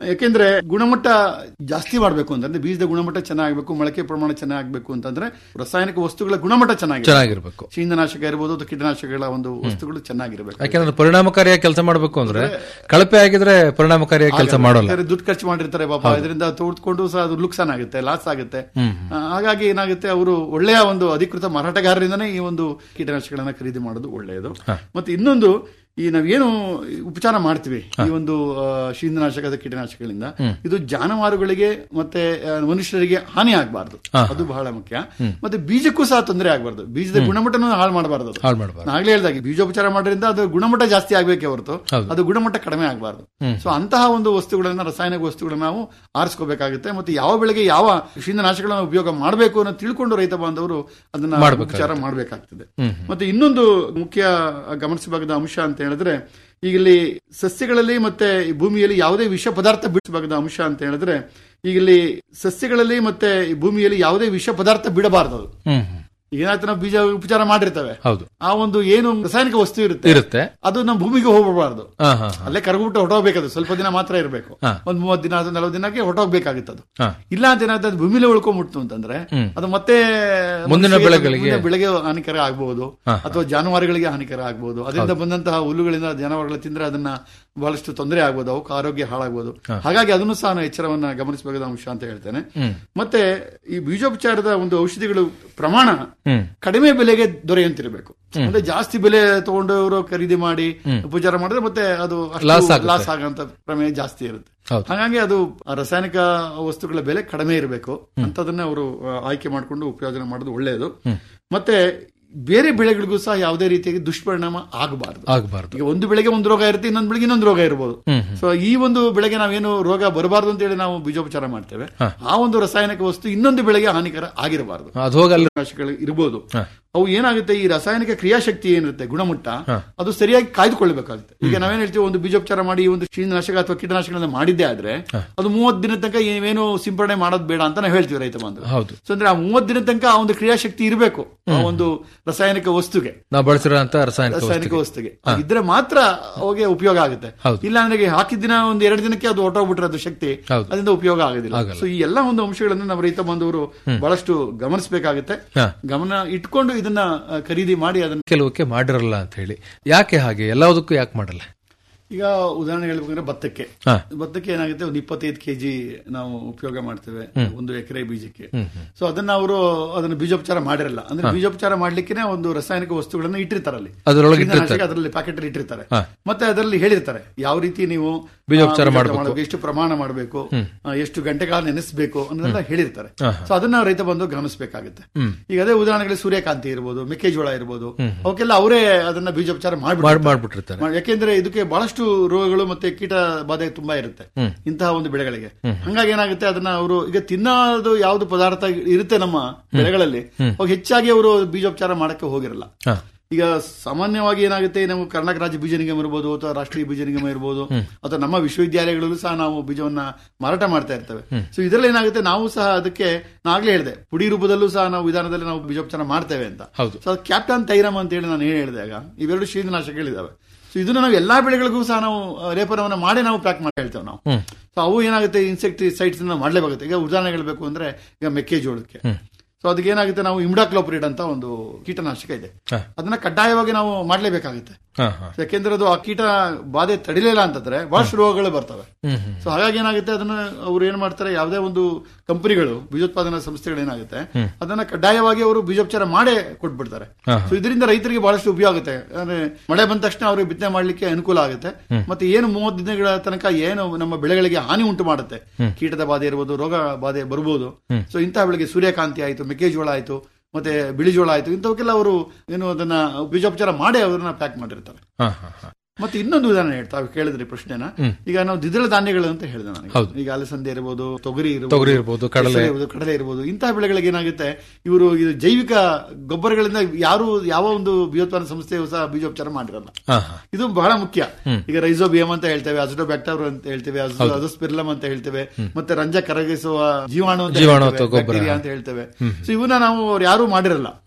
ಯಾಕೆಂದ್ರೆ ಗುಣಮಟ್ಟ ಜಾಸ್ತಿ ಮಾಡಬೇಕು ಅಂತಂದ್ರೆ ಬೀಜದ ಗುಣಮಟ್ಟ ಚೆನ್ನಾಗಬೇಕು ಮೊಳಕೆ ಪ್ರಮಾಣ ಚೆನ್ನಾಗಬೇಕು ಅಂತಂದ್ರೆ ರಾಸಾಯನಿಕ ವಸ್ತುಗಳ ಗುಣಮಟ್ಟ ಚೆನ್ನಾಗಿ ಚೆನ್ನಾಗಿರ್ಬೇಕು ಶೀಂದನಾಶಕ ಇರ್ಬೋದು ಅಥವಾ ಕೀಟನಾಶಕಗಳ ಒಂದು ವಸ್ತುಗಳು ಚೆನ್ನಾಗಿರಬೇಕು ಯಾಕೆಂದ್ರೆ ಪರಿಣಾಮಕಾರಿಯಾಗಿ ಕೆಲಸ ಮಾಡಬೇಕು ಅಂದ್ರೆ ಕಳಪೆ ಆಗಿದ್ರೆ ಪರಿಣಾಮಕಾರಿಯಾಗಿ ಕೆಲಸ ಮಾಡೋಲ್ಲ ಯಾಕಂದ್ರೆ ದುಡ್ಡು ಖರ್ಚು ಮಾಡಿರ್ತಾರೆ ಪಾಪ ಇದರಿಂದ ತೋಡ್ಕೊಂಡು ಸಹ ಅದು ಲುಕ್ಸಾನ್ ಆಗುತ್ತೆ ಲಾಸ್ ಆಗುತ್ತೆ ಆ, ಹಾಗಾಗಿ ಏನಾಗುತ್ತೆ ಅವರು ಒಳ್ಳೆಯ ಒಂದು ಅಧಿಕೃತ ಮಾರಾಟಗಾರರಿಂದನೇ ಈ ಒಂದು ಕೀಟನಾಶಕಗಳನ್ನ ಖರೀದಿ ಮಾಡೋದು ಒಳ್ಳೆಯದು ಮತ್ತೆ ಇನ್ನೊಂದು ಈ ನಾವೇನು ಉಪಚಾರ ಮಾಡ್ತೀವಿ ಈ ಒಂದು ಆ, ಶಿಲೀಂಧ್ರನಾಶಕದ ಕೀಟನಾಶಕಗಳಿಂದ ಇದು ಜಾನುವಾರುಗಳಿಗೆ ಮತ್ತೆ ಆ, ಮನುಷ್ಯರಿಗೆ ಹಾನಿ ಆಗಬಾರ್ದು ಅದು ಬಹಳ ಮುಖ್ಯ ಮತ್ತೆ ಬೀಜಕ್ಕೂ ಸಹ ತೊಂದರೆ ಆಗಬಾರ್ದು ಬೀಜದ ಗುಣಮಟ್ಟನೂ ಹಾಳು ಮಾಡಬಾರ್ದು ಅದು. ಹಾಳು ಮಾಡಬಾರ್ದು ನಾನು ಆಗ್ಲೇ ಹೇಳ್ದಾಗೆ ಬೀಜೋಪಚಾರ ಮಾಡೋದ್ರಿಂದ ಅದು ಗುಣಮಟ್ಟ ಜಾಸ್ತಿ ಆಗ್ಬೇಕೆ ಹೊರತು ಅದು ಗುಣಮಟ್ಟ ಕಡಿಮೆ ಆಗಬಾರ್ದು ಸೊ ಅಂತಹ ಒಂದು ವಸ್ತುಗಳನ್ನ ರಾಸಾಯನಿಕ ವಸ್ತುಗಳನ್ನ ನಾವು ಆರಿಸ್ಕೋಬೇಕಾಗುತ್ತೆ ಮತ್ತೆ ಯಾವ ಬೆಳೆಗೆ ಯಾವ ಶಿಲೀಂಧ್ರನಾಶಕಗಳನ್ನ ಉಪಯೋಗ ಮಾಡಬೇಕು ಅನ್ನೋ ತಿಳ್ಕೊಂಡು ರೈತ ಬಾಂಧವರು ಅದನ್ನ ಉಪಚಾರ ಮಾಡಬೇಕಾಗ್ತದೆ ಮತ್ತೆ ಇನ್ನೊಂದು ಮುಖ್ಯ ಗಮನಿಸಬೇಕಾದ ಅಂಶ ಅಂತ ಹೇಳಿದ್ರೆ ಈಗ ಇಲ್ಲಿ ಸಸ್ಯಗಳಲ್ಲಿ ಮತ್ತೆ ಈ ಭೂಮಿಯಲ್ಲಿ ಯಾವುದೇ ವಿಷ ಪದಾರ್ಥ ಬಿಡಿಸಬೇಕಾದ ಅಂಶ ಅಂತ ಹೇಳಿದ್ರೆ ಈಗ ಇಲ್ಲಿ ಸಸ್ಯಗಳಲ್ಲಿ ಮತ್ತೆ ಈ ಭೂಮಿಯಲ್ಲಿ ಯಾವುದೇ ವಿಷ ಪದಾರ್ಥ ಬಿಡಬಾರದು ಅದು ಹ್ಮ್ ಹ್ಮ್. ಏನಾಯ್ತು ನಾವು ಬೀಜ ಉಪಚಾರ ಮಾಡಿರ್ತೇವೆ ಹೌದು ಆ ಒಂದು ಏನು ರಾಸಾಯನಿಕ ವಸ್ತು ಇರುತ್ತೆ ಇರುತ್ತೆ ಅದು ನಮ್ಮ ಭೂಮಿಗೆ ಹೋಗಬಾರ್ದು ಹಾ ಹಾ ಅಲ್ಲೇ ಕರಗ್ಬಿಟ್ಟು ಹೊರಟೋಗ್ಬೇಕದು ಸ್ವಲ್ಪ ದಿನ ಮಾತ್ರ ಇರಬೇಕು ಹಾ. ಒಂದ್ ಮೂವತ್ ದಿನ ಅಥವಾ ನಲವತ್ತು ದಿನಕ್ಕೆ ಹೊರಟೋಗ್ಬೇಕಾಗಿತ್ತು ಅದು ಹಾ ಇಲ್ಲ ಅಂತ ಏನಾಗುತ್ತೆ ಅದು ಭೂಮಿಲೇ ಉಳ್ಕೊಂಡ್ಬಿಡ್ತು ಅಂತಂದ್ರೆ ಅದು ಮತ್ತೆ ಮುಂದಿನ ಮನುಷ್ಯರಿಗೆ ಬೆಳೆಗಳಿಗೆ- ಮುಂದಿನ ಬೆಳೆಗೆ ಹಾನಿಕರ ಆಗಬಹುದು ಅಥವಾ ಜಾನುವಾರುಗಳಿಗೆ ಹಾನಿಕರ ಆಗಬಹುದು ಅದರಿಂದ ಬಂದಂತಹ ಹುಲ್ಲುಗಳಿಂದ ಜಾನುವಾರುಗಳು ತಿಂದ್ರೆ ಅದನ್ನ ಬಹಳಷ್ಟು ತೊಂದರೆ ಆಗ್ಬೋದು ಅವಕ್ಕೆ ಆರೋಗ್ಯ ಹಾಳಾಗಬಹುದು ಹಾಗಾಗಿ ಅದನ್ನು ಸಹ ನಾನು ಎಚ್ಚರವನ್ನ ಗಮನಿಸಬೇಕಾದ ಅಂಶ ಅಂತ ಹೇಳ್ತೇನೆ ಮತ್ತೆ ಈ ಬೀಜೋಪಚಾರದ ಒಂದು ಔಷಧಿಗಳು ಪ್ರಮಾಣ ಹ್ಮ್ ಕಡಿಮೆ ಬೆಲೆಗೆ ದೊರೆಯುವಂತಿರಬೇಕು ಅಂದ್ರೆ ಜಾಸ್ತಿ ಬೆಲೆ ತಗೊಂಡವರು ಖರೀದಿ ಮಾಡಿ ಉಪಚಾರ ಮಾಡಿದ್ರೆ ಮತ್ತೆ ಅದು Loss ಆಗುತ್ತೆ. ಲಾಸ್ ಆಗಂತ ಪ್ರಮೇಯ ಜಾಸ್ತಿ ಇರುತ್ತೆ ಹೌದು. ಹಾಗಾಗಿ ಅದು ಆ ರಾಸಾಯನಿಕ ವಸ್ತುಗಳ ಬೆಲೆ ಕಡಿಮೆ ಇರಬೇಕು ಅಂತದನ್ನ ಅವರು ಆ, ಆಯ್ಕೆ ಮಾಡಿಕೊಂಡು ಉಪಯೋಜನೆ ಮಾಡೋದು ಒಳ್ಳೆಯದು ಮತ್ತೆ ಬೇರೆ ಬೆಳೆಗಳಿಗೂ ಸಹ ಯಾವುದೇ ರೀತಿಯಾಗಿ ದುಷ್ಪರಿಣಾಮ ಆಗಬಾರದು ಆಗಬಾರ್ದು ಈಗ ಒಂದು ಬೆಳೆಗೆ ಒಂದು ರೋಗ ಇರುತ್ತೆ ಇನ್ನೊಂದು ಬೆಳೆಗೆ ಇನ್ನೊಂದು ರೋಗ ಇರಬಹುದು ಸೊ ಈ ಒಂದು ಬೆಳೆಗೆ ನಾವೇನು ರೋಗ ಬರಬಾರ್ದು ಅಂತ ಹೇಳಿ ನಾವು ಬೀಜೋಪಚಾರ ಮಾಡ್ತೇವೆ ಆ ಒಂದು ರಾಸಾಯನಿಕ ವಸ್ತು ಇನ್ನೊಂದು ಬೆಳೆಗೆ ಹಾನಿಕರ ಆಗಿರಬಾರದು ಅದು ಹೋಗಿ ಅಲ್ಲಿ ಕೀಟನಾಶಕಗಳು ಇರಬಹುದು ಅವು ಏನಾಗುತ್ತೆ ಈ ರಾಸಾಯನಿಕ ಕ್ರಿಯಾಶಕ್ತಿ ಏನಿರುತ್ತೆ ಗುಣಮಟ್ಟ ಅದು ಸರಿಯಾಗಿ ಕಾಯ್ದುಕೊಳ್ಬೇಕಾಗುತ್ತೆ ಈಗ ನಾವೇನ್ ಹೇಳ್ತೀವಿ ಒಂದು ಬೀಜೋಪಚಾರ ಮಾಡಿ ಒಂದು ಶಿಲೀಂಧ್ರನಾಶಕ ಅಥವಾ ಕೀಟನಾಶಕಗಳನ್ನ ಮಾಡಿದ್ದೆ ಆದ್ರೆ ಅದು ಮೂವತ್ ದಿನ ತನಕ ಏನೇನು ಸಿಂಪಡಣೆ ಮಾಡೋದು ಬೇಡ ಅಂತ ನಾವು ಹೇಳ್ತೀವಿ ರೈತ ಬಾಂಧವರು ಹೌದು ಸೊ ಅಂದ್ರೆ ಆ ಮೂವತ್ ದಿನ ತನಕ ಆ ಒಂದು ಕ್ರಿಯಾಶಕ್ತಿ ಇರಬೇಕು ಆ ಒಂದು ರಾಸಾಯನಿಕ ವಸ್ತುಗೆ ನಾವು ಬಳಸಿರೋಂತ ರಾಸಾಯನಿಕ ರಾಸಾಯನಿಕ ವಸ್ತುಗೆ. ವಸ್ತುಗೆ ಇದ್ರೆ ಮಾತ್ರ ಅವಾಗೆ ಉಪಯೋಗ ಆಗುತ್ತೆ ಹೌದು. ಇಲ್ಲ ಅಂದ್ರೆ ಹಾಕಿದ ದಿನ ಒಂದ್ ಎರಡು ದಿನಕ್ಕೆ ಅದು ಹೊಟ್ಟೋಗ್ಬಿಟ್ರೆ ಅದು ಶಕ್ತಿ ಹೌದು. ಅದರಿಂದ ಉಪಯೋಗ ಆಗೋದಿಲ್ಲ ಆಗಲ್ಲ. ಸೊ ಈ ಎಲ್ಲಾ ಒಂದು ಅಂಶಗಳನ್ನು ನಮ್ಮ ರೈತ ಬಾಂಧವರು ಬಹಳಷ್ಟು ಗಮನಿಸಬೇಕಾಗುತ್ತೆ ಹಾ. ಗಮನ ಇಟ್ಕೊಂಡು ಇದನ್ನ ಆ, ಖರೀದಿ ಮಾಡಿ ಅದನ್ನ ಕೆಲವಕ್ಕೆ ಮಾಡಿರಲ್ಲ ಅಂತ ಹೇಳಿ ಯಾಕೆ ಹಾಗೆ ಎಲ್ಲದಕ್ಕೂ ಯಾಕೆ ಮಾಡಲ್ಲ ಈಗ ಉದಾಹರಣೆ ಹೇಳ್ಬೇಕಂದ್ರೆ ಭತ್ತಕ್ಕೆ ಹಾ. ಭತ್ತಕ್ಕೆ ಏನಾಗುತ್ತೆ ಒಂದು ಇಪ್ಪತ್ತೈದು ಕೆಜಿ ನಾವು ಉಪಯೋಗ ಮಾಡ್ತೇವೆ ಒಂದು ಎಕರೆ ಬೀಜಕ್ಕೆ ಸೊ ಅದನ್ನ ಅವರು ಅದನ್ನ ಬೀಜೋಪಚಾರ ಮಾಡಿರಲ್ಲ ಅಂದ್ರೆ ಬೀಜೋಪಚಾರ ಮಾಡ್ಲಿಕ್ಕೆ ಒಂದು ರಾಸಾಯನಿಕ ವಸ್ತುಗಳನ್ನ ಇಟ್ಟಿರ್ತಾರೆ ಅಲ್ಲಿ ಅದರೊಳಗೆ ಕೀಟನಾಶಕ ಅದರಲ್ಲಿ ಪ್ಯಾಕೆಟ್ ಇಟ್ಟಿರ್ತಾರೆ ಮತ್ತೆ ಅದರಲ್ಲಿ ಹೇಳಿರ್ತಾರೆ ಯಾವ ರೀತಿ ನೀವು ಬೀಜೋಪಚಾರ ಆ, ಮಾಡ್ಬೇಕು. ಎಷ್ಟು ಪ್ರಮಾಣ ಮಾಡಬೇಕು ಎಷ್ಟು ಗಂಟೆಗಳ ನೆನೆಸಬೇಕು ಅನ್ನೋದೆಲ್ಲ ಹೇಳಿರ್ತಾರೆ ಸೊ ಅದನ್ನ ರೈತ ಬಂದು ಗಮನಿಸಬೇಕಾಗುತ್ತೆ ಈಗ ಅದೇ ಉದಾಹರಣೆಗಳು ಸೂರ್ಯಕಾಂತಿ ಇರ್ಬೋದು ಮೆಕ್ಕೆಜೋಳ ಇರ್ಬೋದು ಅವಕ್ಕೆಲ್ಲ ಅವರೇ ಅದನ್ನ ಬೀಜೋಪಚಾರ ಮಾಡ್- ಮಾಡ್ಬಿಡ್ತಾರೆ ಮಾಡ್ಬಿಟ್ಟಿರ್ತಾರೆ ಮಾಡ್- ಯಾಕೆಂದ್ರೆ ಇದಕ್ಕೆ ಬಹಳಷ್ಟು ರೋಗಗಳು ಮತ್ತೆ ಕೀಟ ಬಾಧೆ ತುಂಬಾ ಇರುತ್ತೆ ಇಂತಹ ಒಂದು ಬೆಳೆಗಳಿಗೆ ಹಂಗಾಗಿ ಏನಾಗುತ್ತೆ ಅದನ್ನ ಅವರು ಈಗ ತಿನ್ನೋದು ಯಾವ್ದು ಪದಾರ್ಥ ಇರುತ್ತೆ ನಮ್ಮ ಬೆಳೆಗಳಲ್ಲಿ ಅವಾಗ ಹೆಚ್ಚಾಗಿ ಅವರು ಬೀಜೋಪಚಾರ ಮಾಡಕ್ಕೆ ಹೋಗಿರಲ್ಲ ಹಾ. ಈಗ ಸಾಮಾನ್ಯವಾಗಿ ಏನಾಗುತ್ತೆ ನಾವು ಕರ್ನಾಟಕ ರಾಜ್ಯ ಬೀಜ ನಿಗಮ ಇರ್ಬೋದು ಅಥವಾ ರಾಷ್ಟ್ರೀಯ ಬೀಜ ನಿಗಮ ಇರ್ಬೋದು ಅಥವಾ ನಮ್ಮ ವಿಶ್ವವಿದ್ಯಾಲಯಗಳಲ್ಲೂ ಸಹ ನಾವು ಬೀಜವನ್ನ ಮಾರಾಟ ಮಾಡ್ತಾ ಇರ್ತೇವೆ ಸೊ ಇದರಲ್ಲಿ ಏನಾಗುತ್ತೆ ನಾವು ಸಹ ಅದಕ್ಕೆ ನಾ ಆಗ್ಲೇ ಹೇಳಿದೆ ಪುಡಿ ರೂಪದಲ್ಲೂ ಸಹ ನಾವು ವಿಧಾನದಲ್ಲಿ ನಾವು ಬೀಜೋಪಚಾರ ಮಾಡ್ತೇವೆ ಅಂತ ಹೌದು. ಸೊ ಕ್ಯಾಪ್ಟನ್ ತೈರಮ್ ಅಂತ ಹೇಳಿ ನಾನು ಏನ್ ಹೇಳಿದೆ ಆಗ ಇವೆರಡು ಶಿಲೀಂಧ್ರನಾಶಕಗಳಿದಾವೆ ಸೊ ಇದನ್ನ ನಾವು ಎಲ್ಲಾ ಬೆಳೆಗಳಿಗೂ ಸಹ ನಾವು ಆ, ಲೇಪನವನ್ನ ಮಾಡಿ ನಾವು ಪ್ಯಾಕ್ ಮಾಡಿ ಹೇಳ್ತೇವೆ ನಾವು ಸೊ ಅವು ಏನಾಗುತ್ತೆ ಇನ್ಸೆಕ್ಟಿಸೈಡ್ಸ್ ಮಾಡಲೇಬೇಕಾಗುತ್ತೆ ಈಗ ಉದಾಹರಣೆ ಹೇಳ್ಬೇಕು ಅಂದ್ರೆ ಈಗ ಮೆಕ್ಕೆಜೋಳಕ್ಕೆ ಸೊ ಅದಕ್ಕೆ ಏನಾಗುತ್ತೆ ನಾವು ಇಮ್ಡಾಕ್ಲೋಪ್ರಿಡ್ ಅಂತ ಒಂದು ಕೀಟನಾಶಕ ಇದೆ ಅದನ್ನ ಕಡ್ಡಾಯವಾಗಿ ನಾವು ಮಾಡ್ಲೇಬೇಕಾಗುತ್ತೆ ಹಾ ಹಾ ಯಾಕೆಂದ್ರೆ ಅದು ಆ ಕೀಟ ಬಾಧೆ ತಡಿಲಿಲ್ಲ ಅಂತಂದ್ರೆ ಬಹಳಷ್ಟು ರೋಗಗಳು ಬರ್ತವೆ ಹ್ಮ್ ಹ್ಮ್ ಸೊ ಹಾಗಾಗಿ ಏನಾಗುತ್ತೆ ಅದನ್ನ ಅವ್ರು ಏನ್ ಮಾಡ್ತಾರೆ ಯಾವುದೇ ಒಂದು ಕಂಪನಿಗಳು ಬೀಜೋತ್ಪಾದನಾ ಸಂಸ್ಥೆಗಳು ಏನಾಗುತ್ತೆ ಅದನ್ನ ಕಡ್ಡಾಯವಾಗಿ ಅವರು ಬೀಜೋಪಚಾರ ಮಾಡೇ ಕೊಟ್ಬಿಡ್ತಾರೆ ಹಾ. ಸೊ ಇದರಿಂದ ರೈತರಿಗೆ ಬಹಳಷ್ಟು ಉಪಯೋಗ ಆಗುತ್ತೆ ಅಂದ್ರೆ ಮಳೆ ಬಂದ ತಕ್ಷಣ ಅವ್ರಿಗೆ ಬಿತ್ತನೆ ಮಾಡ್ಲಿಕ್ಕೆ ಅನುಕೂಲ ಆಗುತ್ತೆ ಮತ್ತೆ ಏನು ಮೂವತ್ತು ದಿನಗಳ ತನಕ ಏನು ನಮ್ಮ ಬೆಳೆಗಳಿಗೆ ಹಾನಿ ಉಂಟು ಮಾಡುತ್ತೆ ಕೀಟದ ಬಾಧೆ ಇರ್ಬೋದು ರೋಗ ಬಾಧೆ ಬರ್ಬೋದು ಸೊ ಇಂತಹ ಬೆಳೆಗೆ ಸೂರ್ಯಕಾಂತಿ ಆಯ್ತು ಮೆಕ್ಕೆಜೋಳ ಆಯ್ತು ಮತ್ತೆ ಬಿಳಿಜೋಳ ಆಯ್ತು ಇಂಥವಕ್ಕೆಲ್ಲ ಅವರು ಏನು ಅದನ್ನ ಬೀಜೋಪಚಾರ ಮಾಡಿ ಅವ್ರನ್ನ ಪ್ಯಾಕ್ ಮಾಡಿರ್ತಾರೆ ಹಾ ಹಾ ಹಾ ಮತ್ತೆ ಇನ್ನೊಂದು ಉದಾಹರಣೆ ಹೇಳ್ತಾ ಕೇಳಿದ್ರಿ ಪ್ರಶ್ನೆನ ಈಗ ನಾವು ದ್ವಿದಳ ಧಾನ್ಯಗಳು ಅಂತ ಹೇಳಿದೆ ನನಗೆ ಹೌದು. ಈಗ ಅಲಸಂದೆ ಇರಬಹುದು ತೊಗರಿ ಇರ್ಬೋದು, ತೊಗರಿ ಇರ್ಬೋದು, ಕಡಲೆ. ಹೆಸರು ಇರ್ಬೋದು, ಕಡಲೆ ಇರಬಹುದು ಇಂತಹ ಬೆಳೆಗಳಿಗೆ ಏನಾಗುತ್ತೆ ಇವರು ಇದು ಜೈವಿಕ ಗೊಬ್ಬರಗಳಿಂದ ಯಾರು ಯಾವ ಒಂದು ಬೀಜೋತ್ಪಾದನಾ ಸಂಸ್ಥೆಯು ಸಹ ಬೀಜೋಪಚಾರ ಮಾಡಿರಲ್ಲ ಹಾ ಹಾ ಇದು ಬಹಳ ಮುಖ್ಯ ಈಗ ರೈಸೋಬಿಯಂ ಅಂತ ಹೇಳ್ತೇವೆ ಅಜಿಟೋಬ್ಯಾಕ್ಟರ್ ಅಂತ ಹೇಳ್ತೇವೆ ಅಜೋಸ್ಪಿರ್ಲಮ್ ಅಂತ ಹೇಳ್ತೇವೆ ಮತ್ತೆ ರಂಜ ಕರಗಿಸುವ ಜೀವಾಣು ಅಂತ ಜೀವಾಣು ಹೇಳ್ತೇವೆ, ಅಥವಾ ಗೊಬ್ಬರ. bacteria ಅಂತ ಹೇಳ್ತೇವೆ ಸೊ ಇವನ್ನ ನಾವು ಅವ್ರು ಯಾರು ಮಾಡಿರಲ್ಲ